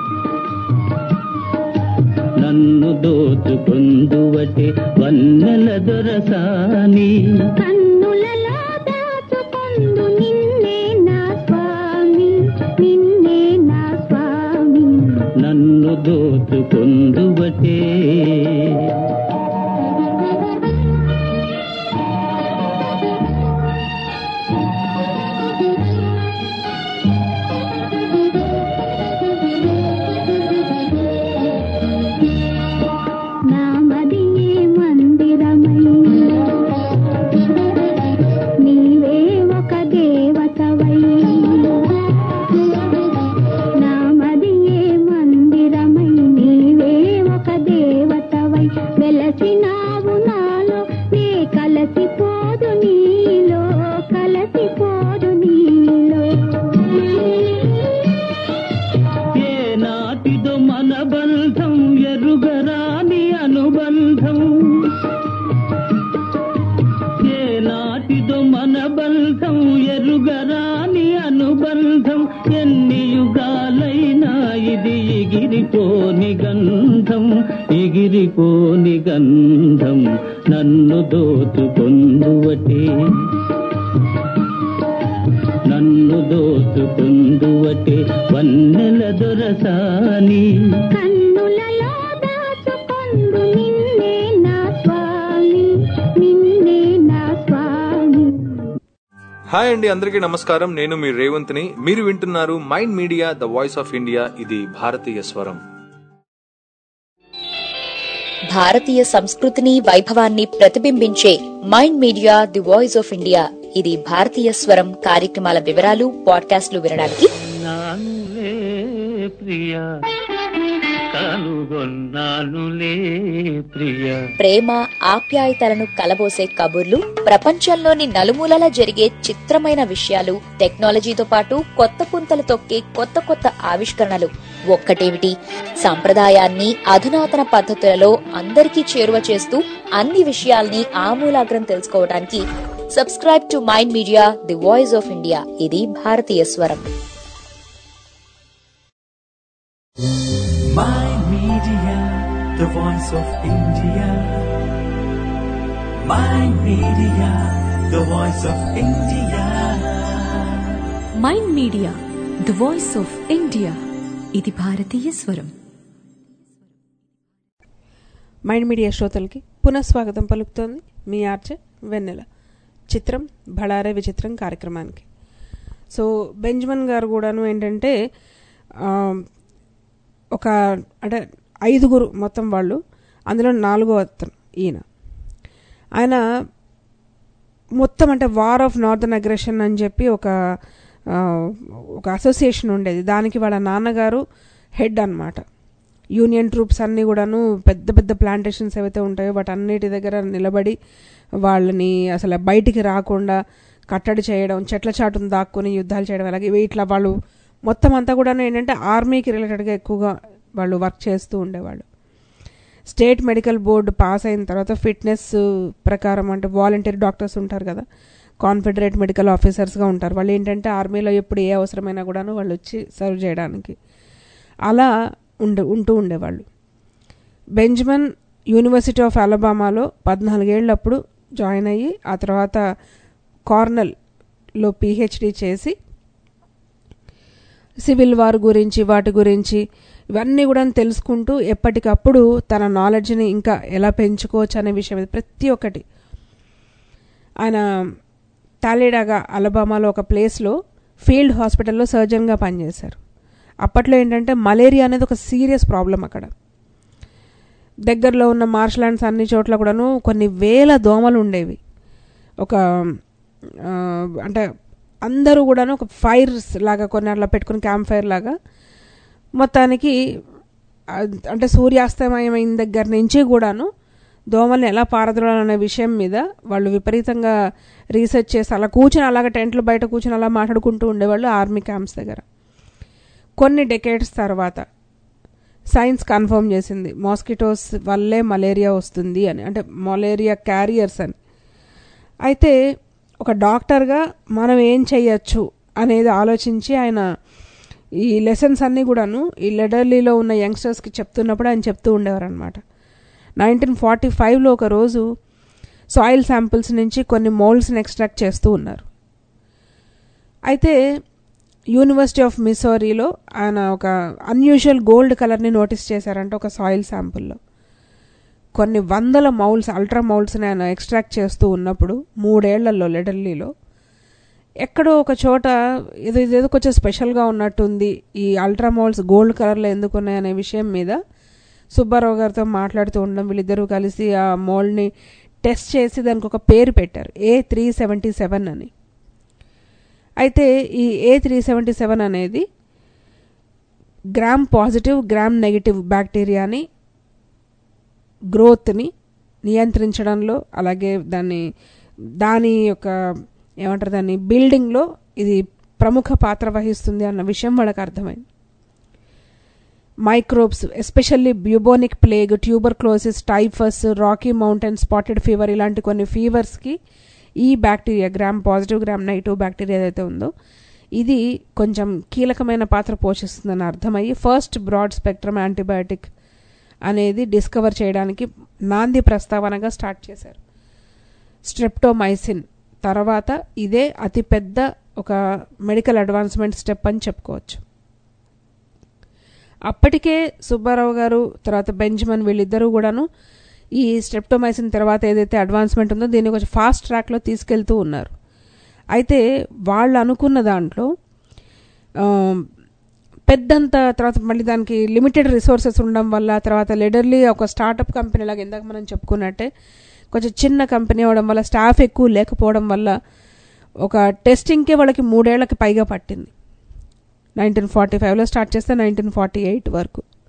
S7: నన్ను దోచుకొందువటే వన్నెల దొరసాని
S4: కన్నులలో దాచుకొందు నిన్నే నా స్వామి నిన్నే నా స్వామి
S7: నన్ను దోచుకొందువటే
S4: నామదియే మందిరమై నీవే ఒక దేవతవై నామదియే మందిరమై నీవే ఒక దేవతవై వెలసినావు నాలో నే కలసిపోదు నీలో కలసిపోదు నీలో
S7: ఏ నాటిదో మన బంధం ఎరుగరాని అనుబంధం ఏ నాటిదో మన బంధం ఎరుగరాని అనుబంధం ఎన్ని యుగాలైనా ఇది ఎగిరిపోని గంధం ఎగిరిపోని గంధం నన్ను దోచుకొందువటే నన్ను దోచుకుందువటే వన్నెల దొరసాని
S4: కన్నులలో దాచుకొందు నిన్నే నా స్వామి నిన్నే నా స్వామి
S8: హాయ్ అండి అందరికీ నమస్కారం నేను మీ రేవంత్ని మీరు వింటున్నారు mind media the voice of India ఇది భారతీయ స్వరం
S6: భారతీయ సంస్కృతిని వైభవాన్ని ప్రతిబింబించే mind media the voice of India ఇది భారతీయ స్వరం కార్యక్రమాల వివరాలు పాడ్కాస్ట్లు వినడానికి
S7: నానులే ప్రియ కనుగొన్నానులే ప్రియ
S6: ప్రేమ ఆప్యాయతలను కలబోసే కబుర్లు ప్రపంచంలోని నలుమూలలా జరిగే చిత్రమైన విషయాలు టెక్నాలజీతో పాటు కొత్త పుంతలు తొక్కే కొత్త కొత్త ఆవిష్కరణలు ఒక్కటేమిటి సంప్రదాయాన్ని అధునాతన పద్ధతులలో అందరికీ చేరువ చేస్తూ అన్ని విషయాల్ని ఆమూలాగ్రం తెలుసుకోవడానికి subscribe to mind media the voice of India ఇది భారతీయ స్వరం
S1: Mind Media, the voice of India. Mind Media, the voice of India.
S2: Mind media the voice of India ఇది భారతీయ స్వరం
S3: మైండ్ మీడియా శ్రోతలకి పునఃస్వాగతం పలుకుతోంది మీ ఆర్చే వెన్నెల చిత్రం భళారే విచిత్రం కార్యక్రమానికి సో బెంజమిన్ గారు కూడాను ఏంటంటే ఆ, ఒక అంటే ఐదుగురు మొత్తం వాళ్ళు అందులో నాలుగో అతను ఈయన ఆయన మొత్తం అంటే వార్ ఆఫ్ నార్థన్ అగ్రెషన్ అని చెప్పి ఒక ఆ, ఒక అసోసియేషన్ ఉండేది దానికి వాళ్ళ నాన్నగారు హెడ్ అన్నమాట యూనియన్ ట్రూప్స్ అన్నీ కూడాను పెద్ద పెద్ద ప్లాంటేషన్స్ ఏవైతే ఉంటాయో వాటన్నిటి దగ్గర నిలబడి వాళ్ళని అసలు బయటికి రాకుండా కట్టడి చేయడం చెట్ల చాటును దాక్కుని యుద్ధాలు చేయడం అలాగే ఇవి ఇట్లా వాళ్ళు మొత్తం అంతా కూడా ఏంటంటే ఆర్మీకి రిలేటెడ్గా ఎక్కువగా వాళ్ళు వర్క్ చేస్తూ ఉండేవాళ్ళు స్టేట్ మెడికల్ బోర్డు పాస్ అయిన తర్వాత ఫిట్నెస్ ప్రకారం అంటే వాలంటీర్ డాక్టర్స్ ఉంటారు కదా కాన్ఫెడరేట్ మెడికల్ ఆఫీసర్స్గా ఉంటారు వాళ్ళు ఏంటంటే ఆర్మీలో ఎప్పుడు ఏ అవసరమైనా కూడాను వాళ్ళు వచ్చి సర్వ్ చేయడానికి అలా ఉండే ఉంటూ ఉండేవాళ్ళు బెంజమన్ యూనివర్సిటీ ఆఫ్ అలబామాలో పద్నాలుగేళ్ళప్పుడు జాయిన్ అయ్యి ఆ తర్వాత కార్నెల్లో పిహెచ్డి చేసి సివిల్ వార్ గురించి వాటి గురించి ఇవన్నీ కూడా తెలుసుకుంటూ ఎప్పటికప్పుడు తన నాలెడ్జ్ని ఇంకా ఎలా పెంచుకోవచ్చు అనే విషయం మీద ప్రతి ఒక్కటి ఆయన టాలీడాగా అలబామాలో ఒక ప్లేస్లో ఫీల్డ్ హాస్పిటల్లో సర్జన్గా పనిచేశారు అప్పట్లో ఏంటంటే మలేరియా అనేది ఒక సీరియస్ ప్రాబ్లం అక్కడ దగ్గరలో ఉన్న మార్షలాండ్స్ అన్ని చోట్ల కూడాను కొన్ని వేల దోమలు ఉండేవి ఒక ఆ, అంటే అందరూ కూడాను ఒక ఫైర్స్ లాగా కొన్ని అట్లా పెట్టుకుని క్యాంప్ ఫైర్ లాగా మొత్తానికి ఆ, అంటే సూర్యాస్తమయమైన దగ్గర నుంచి కూడాను దోమల్ని ఎలా పారద్రోలాలనే విషయం మీద వాళ్ళు విపరీతంగా రీసెర్చ్ చేసి అలా కూర్చొని అలాగ టెంట్లు బయట కూర్చొని అలా మాట్లాడుకుంటూ ఉండేవాళ్ళు ఆర్మీ క్యాంప్స్ దగ్గర కొన్ని డెకేడ్స్ తర్వాత సైన్స్ కన్ఫర్మ్ చేసింది మాస్కిటోస్ వల్లే మలేరియా వస్తుంది అని అంటే మలేరియా క్యారియర్స్ అని అయితే ఒక డాక్టర్గా మనం ఏం చెయ్యొచ్చు అనేది ఆలోచించి ఆయన ఈ లెసన్స్ అన్నీ కూడాను ఈ లెడర్లీలో ఉన్న యంగ్స్టర్స్కి చెప్తున్నప్పుడు ఆయన చెప్తూ ఉండేవారు అనమాట నైన్టీన్ ఫార్టీ ఫైవ్లో ఒక రోజు సాయిల్ శాంపిల్స్ నుంచి కొన్ని మోల్డ్స్ని ఎక్స్ట్రాక్ట్ చేస్తూ ఉన్నారు అయితే యూనివర్సిటీ ఆఫ్ మిసోరీలో ఆయన ఒక అన్యూజువల్ గోల్డ్ కలర్ని నోటీస్ చేశారంట ఒక సాయిల్ శాంపుల్లో కొన్ని వందల మౌల్స్ అల్ట్రా మౌల్స్ని ఆయన ఎక్స్ట్రాక్ట్ చేస్తూ ఉన్నప్పుడు మూడేళ్లలో లెడర్లీలో ఎక్కడో ఒక చోట ఏదో ఇదేదో కొంచెం స్పెషల్గా ఉన్నట్టుంది ఈ అల్ట్రా మౌల్స్ గోల్డ్ కలర్లో ఎందుకు ఉన్నాయనే విషయం మీద సుబ్బారావు గారితో మాట్లాడుతూ ఉండడం వీళ్ళిద్దరూ కలిసి ఆ మోల్డ్ని టెస్ట్ చేసి దానికి ఒక పేరు పెట్టారు ఏ త్రీ సెవెంటీ సెవెన్ అని అయితే ఈ ఏ త్రీ సెవెంటీ సెవెన్ అనేది గ్రామ్ పాజిటివ్ గ్రామ్ నెగిటివ్ బ్యాక్టీరియాని గ్రోత్ని నియంత్రించడంలో అలాగే దాన్ని దాని యొక్క ఏమంటారు దాన్ని బిల్డింగ్లో ఇది ప్రముఖ పాత్ర వహిస్తుంది అన్న విషయం వాళ్ళకి అర్థమైంది microbes especially bubonic plague tuberculosis typhus Rocky Mountain spotted fever ఇలాంటి కొన్ని ఫీవర్స్కి ఈ bacteria gram positive gram negative bacteria ఏదైతే ఉందో ఇది కొంచెం కీలకమైన పాత్ర పోషిస్తుందని అర్థమయ్యి ఫస్ట్ బ్రాడ్ స్పెక్ట్రమ్ యాంటీబయాటిక్ అనేది డిస్కవర్ చేయడానికి నాంది ప్రస్తావనగా స్టార్ట్ చేశారు స్ట్రెప్టోమైసిన్ తర్వాత ఇదే అతిపెద్ద ఒక మెడికల్ అడ్వాన్స్మెంట్ స్టెప్ అని చెప్పుకోవచ్చు అప్పటికే సుబ్బారావు గారు తర్వాత బెంజమిన్ వీళ్ళిద్దరూ కూడాను ఈ స్ట్రెప్టోమైసిన్ తర్వాత ఏదైతే అడ్వాన్స్మెంట్ ఉందో దీన్ని కొంచెం ఫాస్ట్ ట్రాక్లో తీసుకెళ్తూ ఉన్నారు అయితే వాళ్ళు అనుకున్న దాంట్లో ఆ, పెద్దంత తర్వాత మళ్ళీ దానికి లిమిటెడ్ రిసోర్సెస్ ఉండడం వల్ల తర్వాత లిడర్లీ ఒక స్టార్టప్ కంపెనీ లాగా ఇందాక మనం చెప్పుకున్నట్టే కొంచెం చిన్న కంపెనీ అవడం వల్ల స్టాఫ్ ఎక్కువ లేకపోవడం వల్ల ఒక టెస్టింగ్కే వాళ్ళకి మూడేళ్లకి పైగా పట్టింది నైన్టీన్ ఫార్టీ ఫైవ్లో స్టార్ట్ చేస్తే నైన్టీన్ ఫార్టీ ఎయిట్ వరకు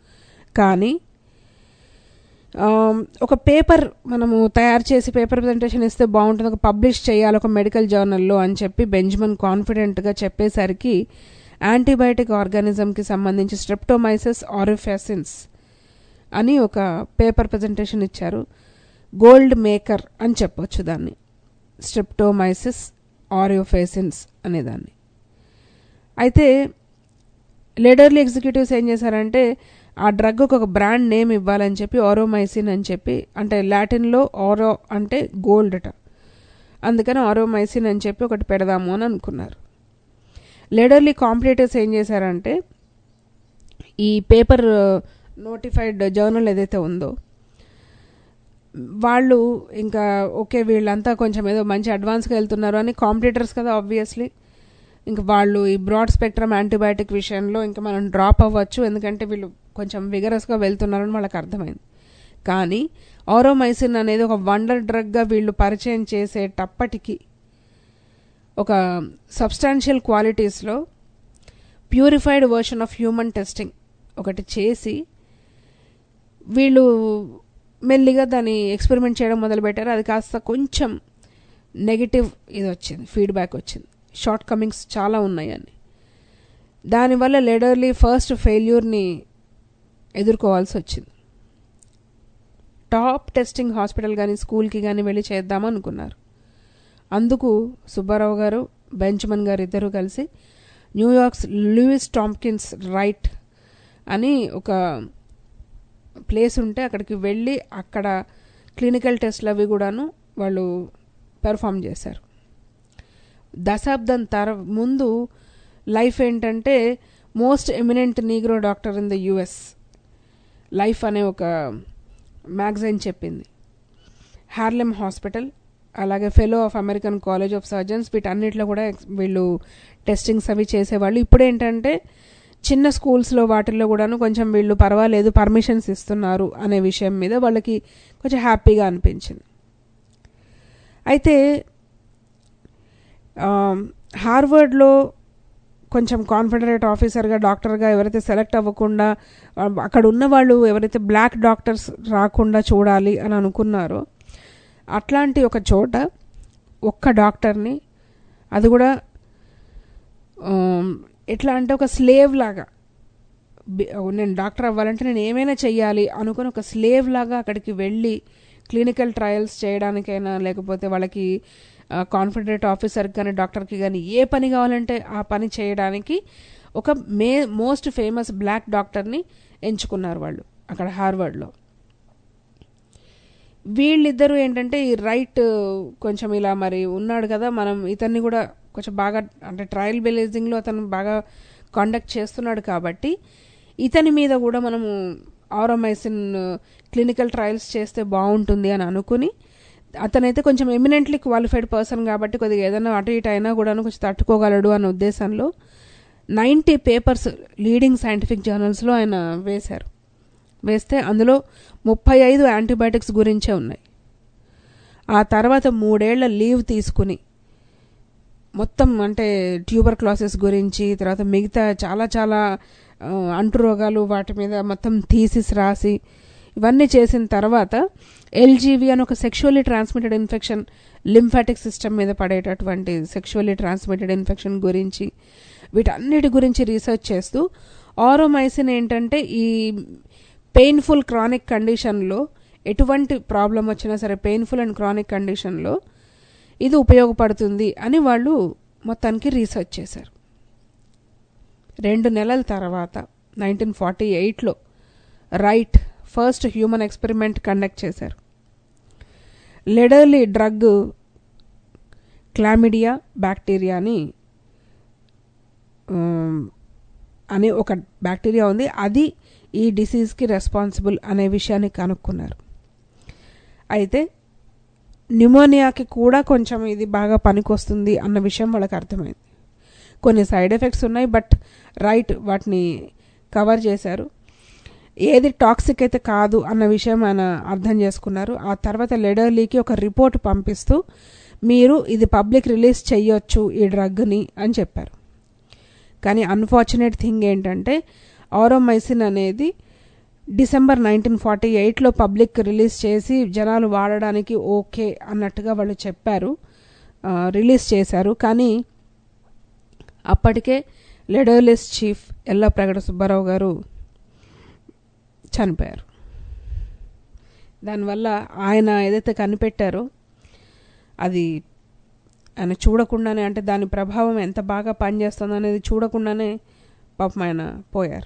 S3: కానీ ఆ, ఒక పేపర్ మనము తయారు చేసి పేపర్ ప్రజెంటేషన్ ఇస్తే బాగుంటుంది ఒక పబ్లిష్ చేయాలి ఒక మెడికల్ జర్నల్లో అని చెప్పి బెంజమిన్ కాన్ఫిడెంట్గా చెప్పేసరికి యాంటీబయాటిక్ ఆర్గానిజంకి సంబంధించి స్ట్రెప్టోమైసిస్ ఆరిఫెసిన్స్ అని ఒక పేపర్ ప్రజెంటేషన్ ఇచ్చారు గోల్డ్ మేకర్ అని చెప్పొచ్చు దాన్ని స్ట్రెప్టోమైసిస్ ఆరియోఫేసిన్స్ అనేదాన్ని అయితే లీడర్లీ ఎగ్జిక్యూటివ్స్ ఏం చేశారంటే ఆ డ్రగ్ ఒక బ్రాండ్ నేమ్ ఇవ్వాలని చెప్పి ఆరోమైసిన్ అని చెప్పి అంటే లాటిన్లో ఆరో అంటే గోల్డ్ అట అందుకని ఆరోమైసిన్ అని చెప్పి ఒకటి పెడదాము అని అనుకున్నారు లీడర్లీ కాంపిటేటర్స్ ఏం చేశారంటే ఈ పేపర్ నోటిఫైడ్ జర్నల్ ఏదైతే ఉందో వాళ్ళు ఇంకా ఓకే వీళ్ళంతా కొంచెం ఏదో మంచి అడ్వాన్స్గా వెళ్తున్నారు అని కాంపిటేటర్స్ కదా ఆబ్వియస్లీ ఇంకా వాళ్ళు ఈ బ్రాడ్ స్పెక్ట్రమ్ యాంటీబయాటిక్ విషయంలో ఇంకా మనం డ్రాప్ అవ్వచ్చు ఎందుకంటే వీళ్ళు కొంచెం విగరస్గా వెళ్తున్నారని వాళ్ళకి అర్థమైంది కానీ ఆరోమైసిన్ అనేది ఒక వండర్ డ్రగ్గా వీళ్ళు పరిచయం చేసేటప్పటికి ఒక సబ్స్టాన్షియల్ క్వాలిటీస్లో purified version of human testing ఒకటి చేసి వీళ్ళు మెల్లిగా దాన్ని ఎక్స్పెరిమెంట్ చేయడం మొదలుపెట్టారు అది కాస్త కొంచెం నెగిటివ్ ఇది వచ్చింది ఫీడ్బ్యాక్ వచ్చింది షార్ట్ కమింగ్స్ చాలా ఉన్నాయని దానివల్ల లెడర్లీ ఫస్ట్ ఫెయిల్యూర్ని ఎదుర్కోవాల్సి వచ్చింది టాప్ టెస్టింగ్ హాస్పిటల్ కానీ స్కూల్కి కానీ వెళ్ళి చేద్దాం అనుకున్నారు అందుకు సుబ్బారావు గారు బెంచ్మన్ గారు ఇద్దరు కలిసి న్యూయార్క్స్ లూయిస్ టాంకిన్స్ రైట్ అని ఒక ప్లేస్ ఉంటే అక్కడికి వెళ్ళి అక్కడ క్లినికల్ టెస్ట్లు అవి కూడాను వాళ్ళు పెర్ఫామ్ చేశారు దశాబ్దం తర ముందు లైఫ్ ఏంటంటే most eminent Negro doctor in the US Life అనే ఒక మ్యాగజైన్ చెప్పింది హార్లెమ్ హాస్పిటల్ అలాగే fellow of American college of surgeons వీటన్నిటిలో కూడా ఎక్స్- వీళ్ళు టెస్టింగ్స్ అవి చేసేవాళ్ళు ఇప్పుడు ఏంటంటే చిన్న స్కూల్స్లో వాటిల్లో కూడాను కొంచెం వీళ్ళు పర్వాలేదు పర్మిషన్స్ ఇస్తున్నారు అనే విషయం మీద వాళ్ళకి కొంచెం హ్యాపీగా అనిపించింది అయితే ఆ, హార్వర్డ్లో కొంచెం కాన్ఫెడరేట్ ఆఫీసర్గా డాక్టర్గా ఎవరైతే సెలెక్ట్ అవ్వకుండా ఆ, అక్కడ ఉన్న వాళ్ళు ఎవరైతే బ్లాక్ డాక్టర్స్ రాకుండా చూడాలి అని అనుకున్నారో అట్లాంటి ఒక చోట ఒక్క డాక్టర్ని అది కూడా ఆ, ఎట్లా అంటే ఒక స్లేవ్ లాగా బి- నేను డాక్టర్ అవ్వాలంటే నేను ఏమైనా చెయ్యాలి అనుకుని ఒక స్లేవ్ లాగా అక్కడికి వెళ్ళి క్లినికల్ ట్రయల్స్ చేయడానికైనా లేకపోతే వాళ్ళకి కాన్ఫిడరేట్ ఆఫీసర్కి కానీ డాక్టర్కి కానీ ఏ పని కావాలంటే ఆ పని చేయడానికి ఒక మే మోస్ట్ ఫేమస్ బ్లాక్ డాక్టర్ని ఎంచుకున్నారు వాళ్ళు అక్కడ హార్వర్డ్లో వీళ్ళిద్దరూ ఏంటంటే ఈ రైట్ కొంచెం ఇలా మరి ఉన్నాడు కదా మనం ఇతన్ని కూడా కొంచెం బాగా అంటే ట్రయల్ బేలేజింగ్లో అతను బాగా కండక్ట్ చేస్తున్నాడు కాబట్టి ఇతని మీద కూడా మనము ఆరోమైసిన్ క్లినికల్ ట్రయల్స్ చేస్తే బాగుంటుంది అని అనుకుని అతనైతే కొంచెం ఎమినెంట్లీ క్వాలిఫైడ్ పర్సన్ కాబట్టి కొద్దిగా ఏదైనా అటు ఇటు అయినా కూడాను కొంచెం తట్టుకోగలడు అన్న ఉద్దేశంలో నైంటీ పేపర్స్ లీడింగ్ సైంటిఫిక్ జర్నల్స్లో ఆయన వేశారు వేస్తే అందులో ముప్పై ఐదు యాంటీబయాటిక్స్ గురించే ఉన్నాయి ఆ తర్వాత మూడేళ్ల లీవ్ తీసుకుని మొత్తం అంటే ట్యూబర్ క్లాసెస్ గురించి తర్వాత మిగతా చాలా చాలా ఆ, అంటు రోగాలు వాటి మీద మొత్తం థీసిస్ రాసి ఇవన్నీ చేసిన తర్వాత ఎల్జీవి అని ఒక sexually transmitted infection lymphatic system మీద పడేటటువంటి సెక్షువల్లీ ట్రాన్స్మిటెడ్ ఇన్ఫెక్షన్ గురించి వీటన్నిటి గురించి రీసెర్చ్ చేస్తూ ఆరోమైసిన్ ఏంటంటే ఈ పెయిన్ఫుల్ క్రానిక్ కండిషన్లో ఎటువంటి ప్రాబ్లం వచ్చినా సరే పెయిన్ఫుల్ అండ్ క్రానిక్ కండిషన్లో ఇది ఉపయోగపడుతుంది అని వాళ్ళు మొత్తానికి రీసెర్చ్ చేశారు రెండు నెలల తర్వాత నైన్టీన్ ఫార్టీ ఎయిట్లో right first human experiment conduct చేశారు లెడర్లీ డ్రగ్ క్లామిడియా బ్యాక్టీరియాని ఉమ్, అనే ఒక బ్యాక్టీరియా ఉంది అది ఈ డిసీజ్కి రెస్పాన్సిబుల్ అనే విషయాన్ని కనుక్కున్నారు అయితే న్యూమోనియాకి కూడా కొంచెం ఇది బాగా పనికొస్తుంది అన్న విషయం వాళ్ళకి అర్థమైంది కొన్ని సైడ్ ఎఫెక్ట్స్ ఉన్నాయి బట్ రైట్ వాటిని కవర్ చేశారు ఏది టాక్సిక్ అయితే కాదు అన్న విషయం ఆయన అర్థం చేసుకున్నారు ఆ తర్వాత లెడర్లీకి ఒక రిపోర్ట్ పంపిస్తూ మీరు ఇది పబ్లిక్ రిలీజ్ చెయ్యొచ్చు ఈ డ్రగ్ని అని చెప్పారు కానీ అన్ఫార్చునేట్ థింగ్ ఏంటంటే ఆరోమైసిన్ అనేది డిసెంబర్ నైన్టీన్ ఫార్టీ ఎయిట్లో పబ్లిక్ రిలీజ్ చేసి జనాలు వాడడానికి ఓకే అన్నట్టుగా వాళ్ళు చెప్పారు ఆ, రిలీజ్ చేశారు కానీ అప్పటికే లెడోలిస్ చీఫ్ ఎల్లా ప్రగడ సుబ్బారావు గారు చనిపోయారు దానివల్ల ఆయన ఏదైతే కనిపెట్టారో అది ఆయన చూడకుండానే అంటే దాని ప్రభావం ఎంత బాగా పనిచేస్తుందో అనేది చూడకుండానే పాపం ఆయన పోయారు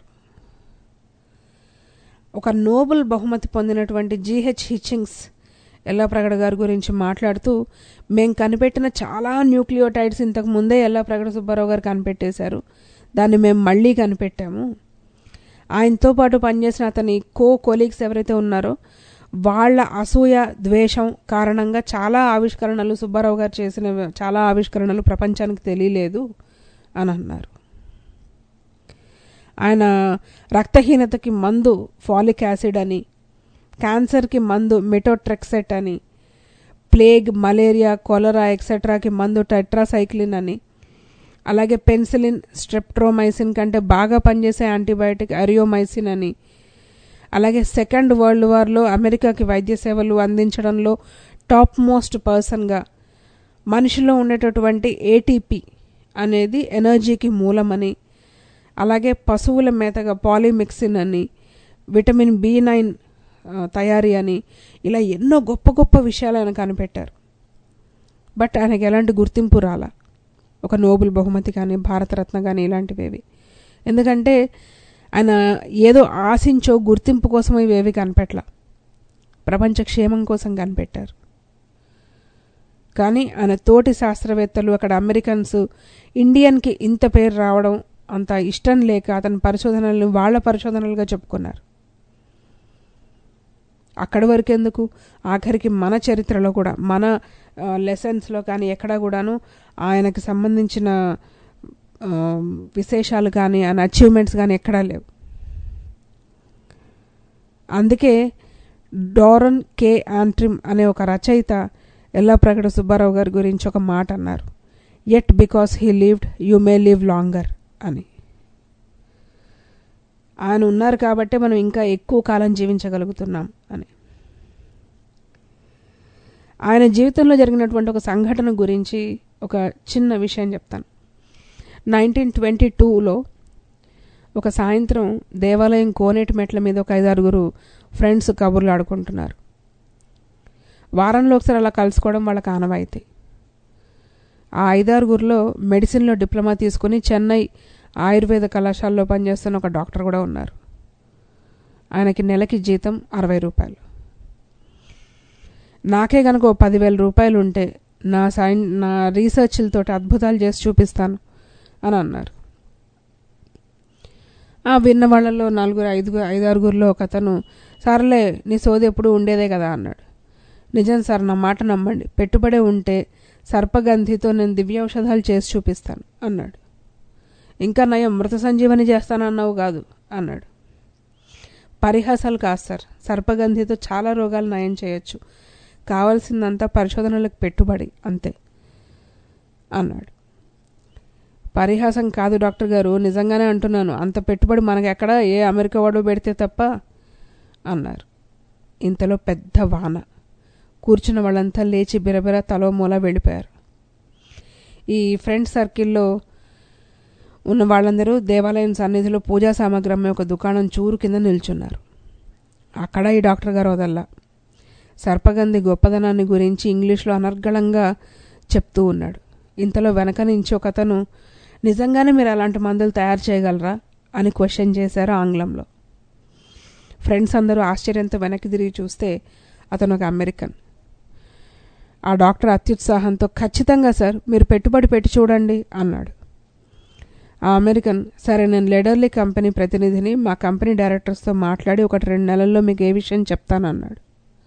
S3: ఒక నోబెల్ బహుమతి పొందినటువంటి జీహెచ్ హిచ్చింగ్స్ ఎల్లా ప్రగడ గారి గురించి మాట్లాడుతూ మేము కనిపెట్టిన చాలా న్యూక్లియోటైడ్స్ ఇంతకు ముందే ఎల్లా ప్రగడ సుబ్బారావు గారు కనిపెట్టేశారు దాన్ని మేము మళ్ళీ కనిపెట్టాము ఆయనతో పాటు పనిచేసిన అతని కో కొలీగ్స్ ఎవరైతే ఉన్నారో వాళ్ళ అసూయ ద్వేషం కారణంగా చాలా ఆవిష్కరణలు సుబ్బారావు గారు చేసిన చాలా ఆవిష్కరణలు ప్రపంచానికి తెలియలేదు అని అన్నారు ఆయన రక్తహీనతకి మందు ఫాలిక్ యాసిడ్ అని క్యాన్సర్కి మందు మెటోట్రెక్సెట్ అని ప్లేగ్ మలేరియా కొలరా ఎక్సెట్రాకి మందు టెట్రాసైక్లిన్ అని అలాగే పెన్సిలిన్ స్ట్రెప్ట్రోమైసిన్ కంటే బాగా పనిచేసే యాంటీబయాటిక్ అరియోమైసిన్ అని అలాగే సెకండ్ వరల్డ్ వార్లో అమెరికాకి వైద్య సేవలు అందించడంలో టాప్ మోస్ట్ పర్సన్గా మనిషిలో ఉండేటటువంటి ఏటీపీ అనేది ఎనర్జీకి మూలమని అలాగే పశువుల మేతగా పాలిమిక్సిన్ అని విటమిన్ బి నైన్ తయారీ అని ఇలా ఎన్నో గొప్ప గొప్ప విషయాలు ఆయన కనిపెట్టారు బట్ ఆయనకి ఎలాంటి గుర్తింపు రాలా ఒక నోబెల్ బహుమతి కానీ భారతరత్న కానీ ఇలాంటివేవి ఎందుకంటే ఆయన ఏదో ఆశించో గుర్తింపు కోసం ఇవేవి కనిపెట్ల ప్రపంచ క్షేమం కోసం కనిపెట్టారు కానీ ఆయన తోటి శాస్త్రవేత్తలు అక్కడ అమెరికన్స్ ఇండియన్కి ఇంత పేరు రావడం అంత ఇష్టం లేక అతని పరిశోధనలను వాళ్ళ పరిశోధనలుగా చెప్పుకున్నారు అక్కడి వరకు ఎందుకు ఆఖరికి మన చరిత్రలో కూడా మన లెసన్స్లో కానీ ఎక్కడ కూడాను ఆయనకి సంబంధించిన ఆ, విశేషాలు కానీ ఆయన అచీవ్మెంట్స్ కానీ ఎక్కడా లేవు అందుకే డోరన్ కే ఆంట్రిమ్ అనే ఒక రచయిత ఎల్లాప్రగడ సుబ్బారావు గారి గురించి ఒక మాట అన్నారు at because he lived you may live longer అని ఆయన ఉన్నారు కాబట్టి మనం ఇంకా ఎక్కువ కాలం జీవించగలుగుతున్నాం అని ఆయన జీవితంలో జరిగినటువంటి ఒక సంఘటన గురించి ఒక చిన్న విషయం చెప్తాను నైన్టీన్ ట్వంటీ టూలో ఒక సాయంత్రం దేవాలయం కోనేటి మెట్ల మీద ఒక ఐదారుగురు ఫ్రెండ్స్ కబుర్లు ఆడుకుంటున్నారు వారంలో ఒకసారి అలా కలుసుకోవడం వాళ్ళకి ఆనవాయితీ ఆ ఐదారుగురిలో మెడిసిన్లో డిప్లొమా తీసుకుని చెన్నై ఆయుర్వేద కళాశాలలో పనిచేస్తున్న ఒక డాక్టర్ కూడా ఉన్నారు ఆయనకి నెలకి జీతం అరవై రూపాయలు నాకే కనుక ఓ పదివేల రూపాయలు ఉంటే నా సైన్ నా రీసెర్చ్లతోటి అద్భుతాలు చేసి చూపిస్తాను అని అన్నారు ఆ విన్న వాళ్ళలో నలుగురు ఐదుగురు ఐదారుగురిలో ఒక అతను సర్లే నీ సోది ఎప్పుడు ఉండేదే కదా అన్నాడు నిజం సార్ నా మాట నమ్మండి పెట్టుబడే ఉంటే సర్పగంధితో నేను దివ్యౌషధాలు చేసి చూపిస్తాను అన్నాడు ఇంకా నయం మృత సంజీవని చేస్తానన్నావు కాదు అన్నాడు పరిహాసాలు కాదు సార్ సర్పగంధితో చాలా రోగాలు నయం చేయొచ్చు కావాల్సిందంతా పరిశోధనలకు పెట్టుబడి అంతే అన్నాడు పరిహాసం కాదు డాక్టర్ గారు నిజంగానే అంటున్నాను అంత పెట్టుబడి మనకి ఎక్కడ ఏ అమెరికా వాడు పెడితే తప్ప అన్నారు ఇంతలో పెద్ద వాన కూర్చున్న వాళ్ళంతా లేచి బిరబిర తలో మూల వెళ్ళిపోయారు ఈ ఫ్రెండ్ సర్కిల్లో ఉన్న వాళ్ళందరూ దేవాలయం సన్నిధిలో పూజా సామాగ్రి అమ్మే ఒక దుకాణం చూరు కింద నిల్చున్నారు అక్కడ ఈ డాక్టర్ గారు వదల్లా సర్పగంధి గొప్పదనాన్ని గురించి ఇంగ్లీష్లో అనర్గళంగా చెప్తూ ఉన్నాడు ఇంతలో వెనక నుంచి ఒక అతను నిజంగానే మీరు అలాంటి మందులు తయారు చేయగలరా అని క్వశ్చన్ చేశారు ఆంగ్లంలో ఫ్రెండ్స్ అందరూ ఆశ్చర్యంతో వెనక్కి తిరిగి చూస్తే అతను ఒక అమెరికన్ ఆ డాక్టర్ అత్యుత్సాహంతో ఖచ్చితంగా సార్ మీరు పెట్టుబడి పెట్టి చూడండి అన్నాడు ఆ అమెరికన్ సరే నేను లెడర్లీ కంపెనీ ప్రతినిధిని మా కంపెనీ డైరెక్టర్స్తో మాట్లాడి ఒకటి రెండు నెలల్లో మీకు ఏ విషయం చెప్తాను అన్నాడు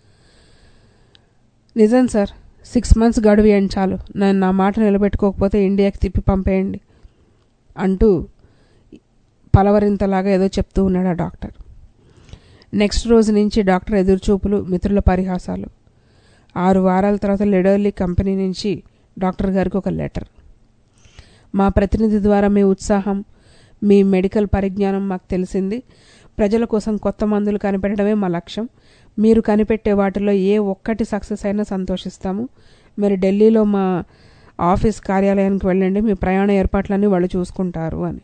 S3: నిజం సార్ సిక్స్ మంత్స్ గడువు చాలు నేను నా మాట నిలబెట్టుకోకపోతే ఇండియాకి తిప్పి పంపేయండి అంటూ పలవరింతలాగా ఏదో చెప్తూ ఉన్నాడు ఆ డాక్టర్ నెక్స్ట్ రోజు నుంచి డాక్టర్ ఎదురుచూపులు మిత్రుల పరిహాసాలు ఆరు వారాల తర్వాత లెడర్లీ కంపెనీ నుంచి డాక్టర్ గారికి ఒక లెటర్ మా ప్రతినిధి ద్వారా మీ ఉత్సాహం మీ మెడికల్ పరిజ్ఞానం మాకు తెలిసింది ప్రజల కోసం కొత్త మందులు కనిపెట్టడమే మా లక్ష్యం మీరు కనిపెట్టే వాటిలో ఏ ఒక్కటి సక్సెస్ అయినా సంతోషిస్తాము మీరు ఢిల్లీలో మా ఆఫీస్ కార్యాలయానికి వెళ్ళండి మీ ప్రయాణ ఏర్పాట్లన్నీ వాళ్ళు చూసుకుంటారు అని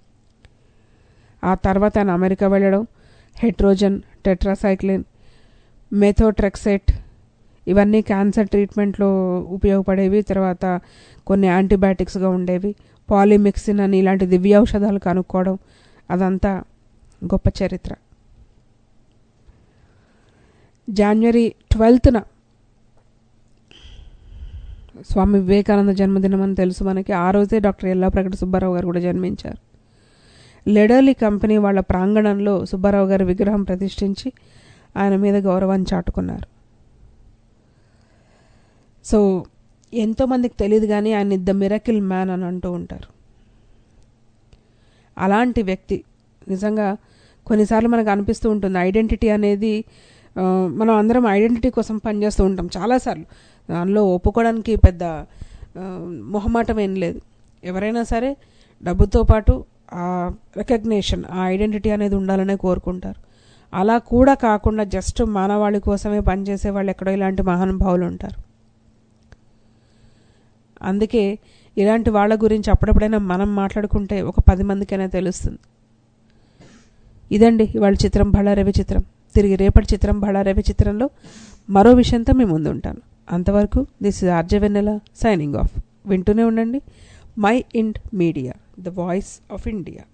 S3: ఆ తర్వాత ఆయన అమెరికా వెళ్ళడం హెట్రోజన్ టెట్రాసైక్లిన్ మెథోట్రెక్సెట్ ఇవన్నీ క్యాన్సర్ ట్రీట్మెంట్లో ఉపయోగపడేవి తర్వాత కొన్ని యాంటీబయాటిక్స్గా ఉండేవి పాలిమిక్సిన్ అని ఇలాంటి దివ్య ఔషధాలు కనుక్కోవడం అదంతా గొప్ప చరిత్ర జాన్వరి ట్వెల్త్న స్వామి వివేకానంద జన్మదినం అని తెలుసు మనకి ఆ రోజే డాక్టర్ ఎల్లాప్రగడ సుబ్బారావు గారు కూడా జన్మించారు లెడర్లీ కంపెనీ వాళ్ళ ప్రాంగణంలో సుబ్బారావు గారి విగ్రహం ప్రతిష్ఠించి ఆయన మీద గౌరవాన్ని చాటుకున్నారు సో ఎంతోమందికి తెలియదు కానీ ఆయన ద మిరకిల్ మ్యాన్ అని అంటూ ఉంటారు అలాంటి వ్యక్తి నిజంగా కొన్నిసార్లు మనకు అనిపిస్తూ ఉంటుంది ఐడెంటిటీ అనేది ఆ, మనం అందరం ఐడెంటిటీ కోసం పనిచేస్తూ ఉంటాం చాలాసార్లు దానిలో ఒప్పుకోవడానికి పెద్ద ఆ, మొహమాటం ఏం లేదు ఎవరైనా సరే డబ్బుతో పాటు ఆ రికగ్నేషన్ ఆ ఐడెంటిటీ అనేది ఉండాలనే కోరుకుంటారు అలా కూడా కాకుండా జస్ట్ మానవాళి కోసమే పనిచేసే వాళ్ళు ఎక్కడో ఇలాంటి మహానుభావులు ఉంటారు అందుకే ఇలాంటి వాళ్ళ గురించి అప్పుడప్పుడైనా మనం మాట్లాడుకుంటే ఒక పది మందికైనా తెలుస్తుంది ఇదండి ఇవాళ చిత్రం బళ్ళారవి చిత్రం తిరిగి రేపటి చిత్రం బళ్ళారవి చిత్రంలో మరో విషయంతో మేము ముందు ఉంటాను అంతవరకు this is RJ Vennela signing off వింటూనే ఉండండి mind media the voice of India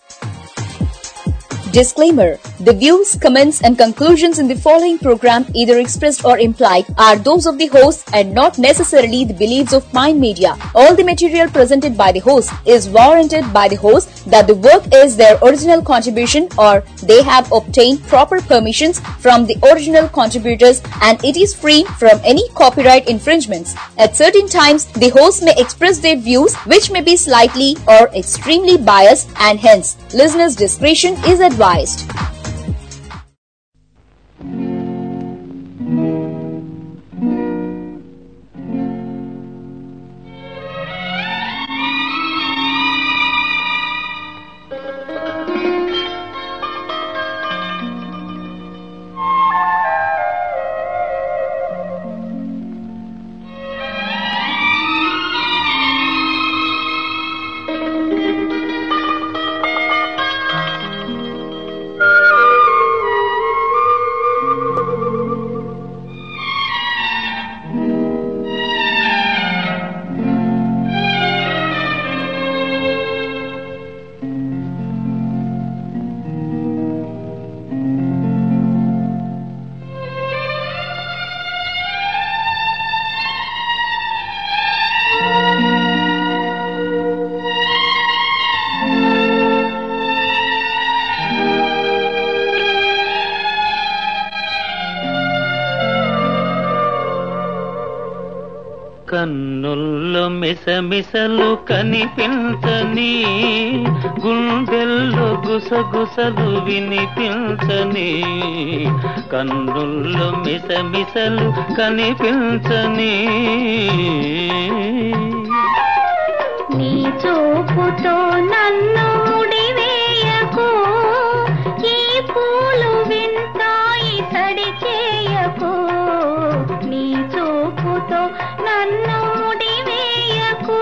S6: Disclaimer The views, comments, and conclusions in the following program, either expressed or implied, are those of the host and not necessarily the beliefs of Mind Media. All the material presented by the host is warranted by the host that the work is their original contribution or they have obtained proper permissions from the original contributors and it is free from any copyright infringements. At certain times, the host may express their views which may be slightly or extremely biased and hence listeners' discretion is advised.
S7: కన్నుల్లో మిసమిసలు కనిపించని గుండెల్లో గుసగుసలు వినిపించని కన్నుల్లో మిసమిసలు కనిపించని
S4: నీ చూపుతో నన్ను ముడివేయకు ఈ పూలు వింటాయి తడి చేయకు నీ చూపుతో నన్ను ముడివేయకు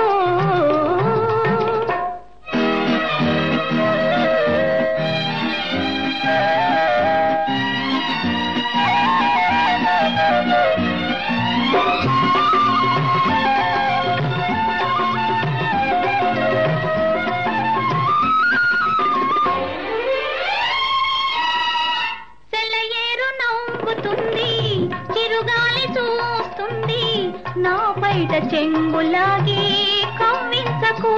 S4: సెలయేరు నవ్వుతుంది చిరుగాలి చూస్తుంది నా బయట చెంగులాగి కవ్వించకు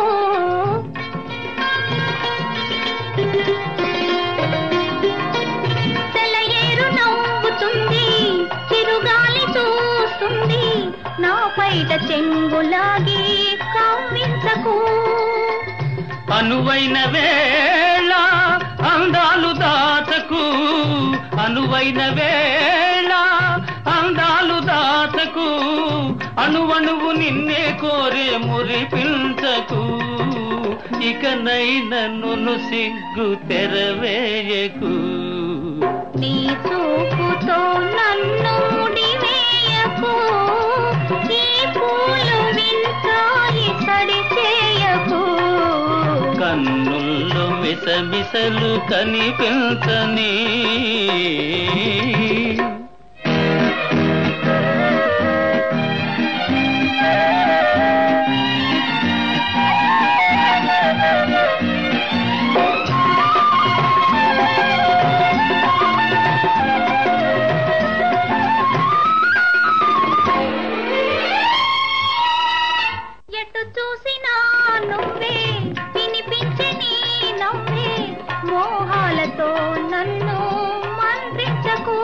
S4: సెలయేరు నవ్వుతుంది చిరుగాలి చూస్తుంది నా బయట చెంగులాగి కవ్వించకు
S7: అనువైన వేళ అందాలు దాచకు అనువైన వేళ అందాలు దాచకు అణువణువు నిన్నే కోరే మురిపించకు ఇకనైన నును సిగ్గు తెరవేయకు
S4: నీ చూపుతో నన్ను ముడివేయకు ఈ పూలు వింతాయి సడి చేయకు
S7: కన్నుల్లో మిసమిసలు కనిపించని
S4: ఎటు చూసినా నువ్వే వినిపించే నీ నవ్వే మోహాలతో నన్ను మంత్రించకు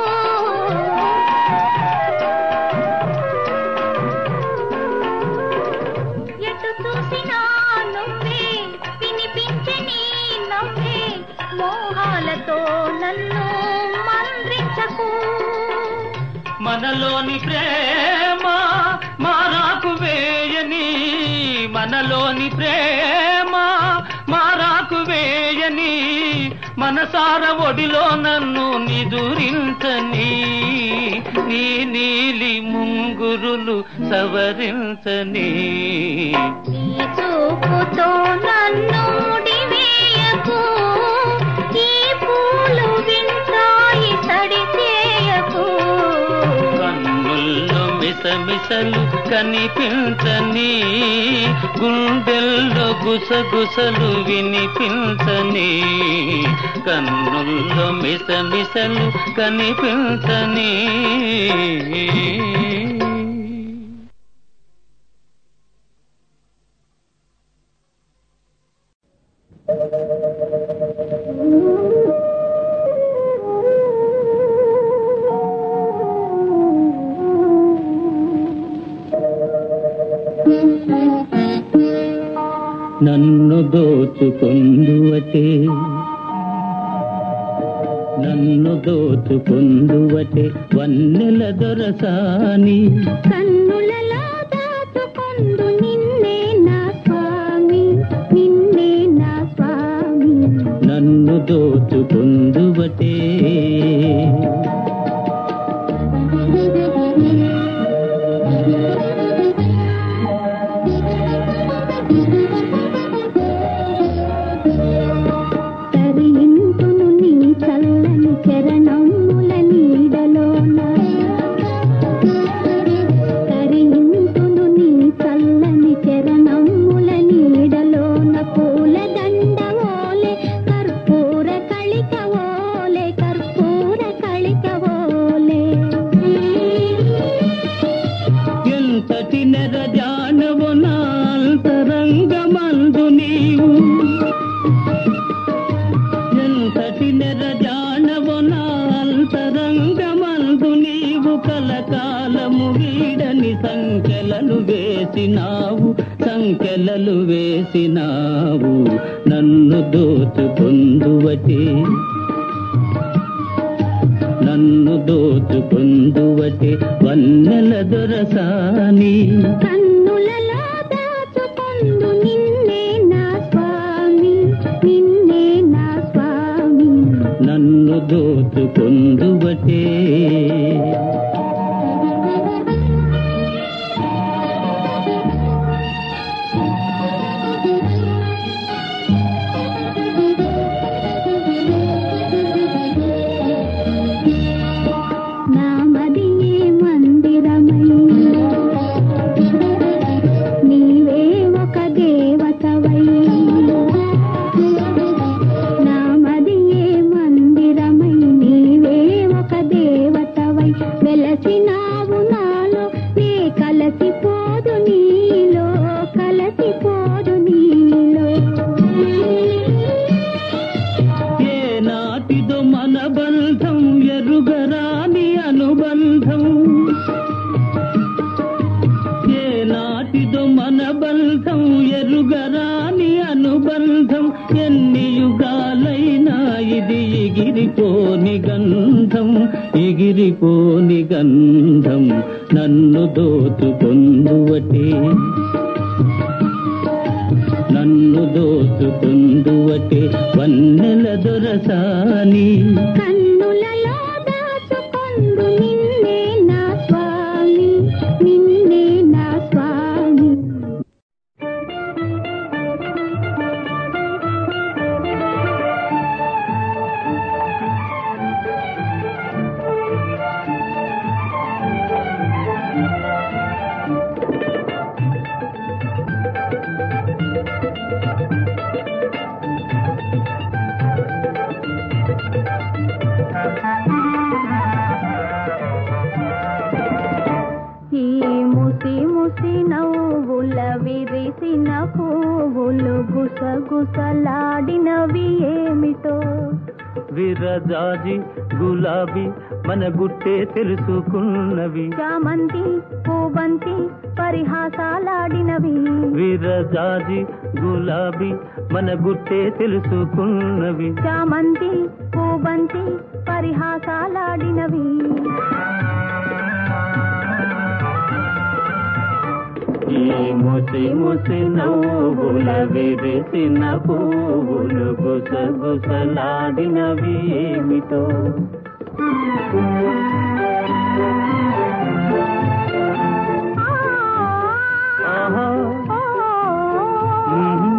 S4: ఎటు చూసినా నువ్వే వినిపించే నీ నవ్వే మోహాలతో నన్ను మంత్రించకు
S7: మనలోని ప్రేమ మారాకు వేయని మనలోని ప్రేమ మారాకు వేయని మనసార ఒడిలో నన్ను నిదురించని నీ నీలి ముంగురులు సవరించని
S4: నీ చూపుతో నన్ను ముడివేయకు ఈ పూలు వింటాయి సడి చేయకు
S7: కన్నుల్లో మిసమిసలు కనిపించని గుండెల్లో గుసగుసలు వినిపించని కన్నుల్లో మిసమిసలు కనిపించని నన్ను దోచుకొందువటే నన్ను దోచుకొందువటే వన్నెల దొరసాని
S4: కన్నులలో దాచుకొందు నిన్నే నా స్వామి నిన్నే నా స్వామి
S7: నన్ను దోచుకొందువటే
S4: తరింతును నీ చల్లని చరణముల నీడలోన తరింతును నీ చల్లని చరణముల నీడలోన పూల దండవోలే కర్పూర కళికవోలే కర్పూర కళికవోలే
S7: ఎంతటి నెరజానవు నాంతరంగమందు నీవు ఎంతటి నెరజానవు నాంతరంగమందు నీవు కలకాలము వీడని సంఖ్యలను వేసినావు సంఖ్యలలు వేసినావు నన్ను దోచుకొందువటే నన్ను దోచుకొందువటే వన్నెల దొరసాని
S4: కన్నులలో దాచుకొందు నిన్నే నా స్వామి నిన్నే నా స్వామి
S7: నన్ను దోచుకొందువటే
S4: నామదియే మందిరమై నీవే ఒక దేవతవై నామదియే మందిరమై నీవే ఒక దేవతవై వెలసినావు నాలో నే కలసిపోదు నీలో కలసిపోదు నీలో
S7: ఏ నాటిదో మన బంధం ఎరుగరాని అనుబంధం ఏ నాటిదో మన బంధం ఎరుగరాని అనుబంధం ఎన్ని యుగాలైనా ఇది ఎగిరిపోని గంధం ఎగిరిపోని గంధం నన్ను దోచుకొందువటే నన్ను దోచుకుందువటే వన్నెల దొరసాని
S4: కన్నులలో దాచుకొందు నిన్నే నా స్వామి నిన్నే నా స్వామి ఈ ముసి ముసి నవ్వుల విరిసిన పువ్వులు గుసగుసలాడినవి ఏమిటో
S7: విరజాజి గులాబీ మన గుట్టే తెలుసుకున్నవి
S4: చామంతి పూబంతి పరిహాసాలాడినవి
S7: విరజాజి గులాబీ మన గుట్టే తెలుసుకున్నవి
S4: చామంతి పూబంతి పరిహాసాలాడినవి
S7: ఈ ముసి ముసి నవ్వుల విరిసిన పువ్వులు గుసగుసలాడినవి ఏమిటో ఆహా మ్మ్.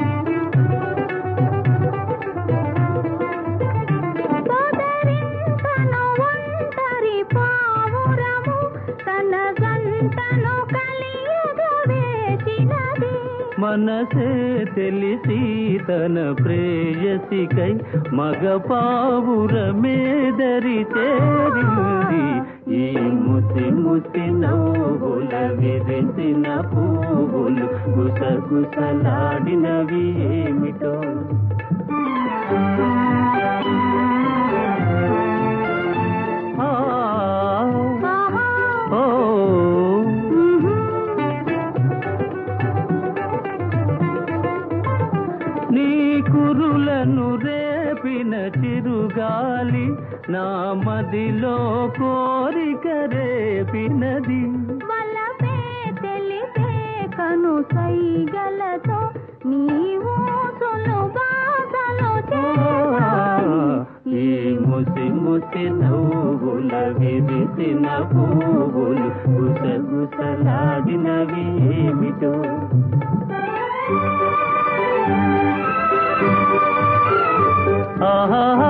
S4: సోదరింతను ఒంటరి పావురము తన జంటను కలియగవేసినది
S7: మనసే తెలిసి తన ప్రేయసికై మగ పావురమేదరి చేరింది ఈ ముసి ముసి నవ్వుల విరిసిన పువ్వులు గుసగుసలాడినవి ఏమిటో ఆ, ఓ నీ కురులను రేపిన చిరుగాలి నా మదిలో కోరిక రేపినది
S4: వలపే తెలిపే కను సైగలతో నీవు సులుబాధలు చేరాయి
S7: ఈ ముసి ముసి నవ్వుల విరిసిన పువ్వులు గుసగుసలాడినవి ఏమిటో ఆహా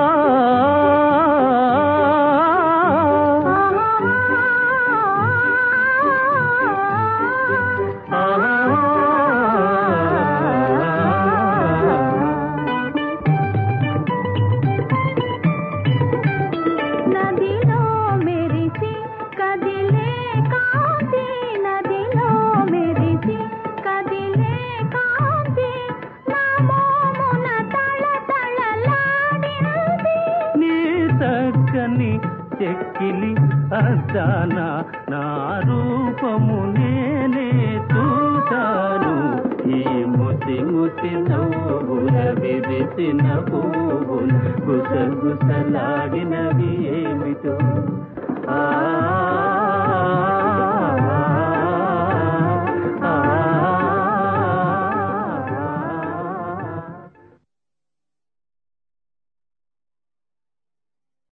S4: నదిలో మెరిసి కదిలే కాంతి నదిలో మెరిసి కదిలే కాంతి నా మోమున తళ తళలాడింది
S7: నీ చక్కని చెక్కిలి అద్దాన నా రూపము నేనే చూశాను ఈ ముసి ముసి నవ్వుల విరిసిన పువ్వులు గుసగుసలాడినవి ఏమిటో ఆ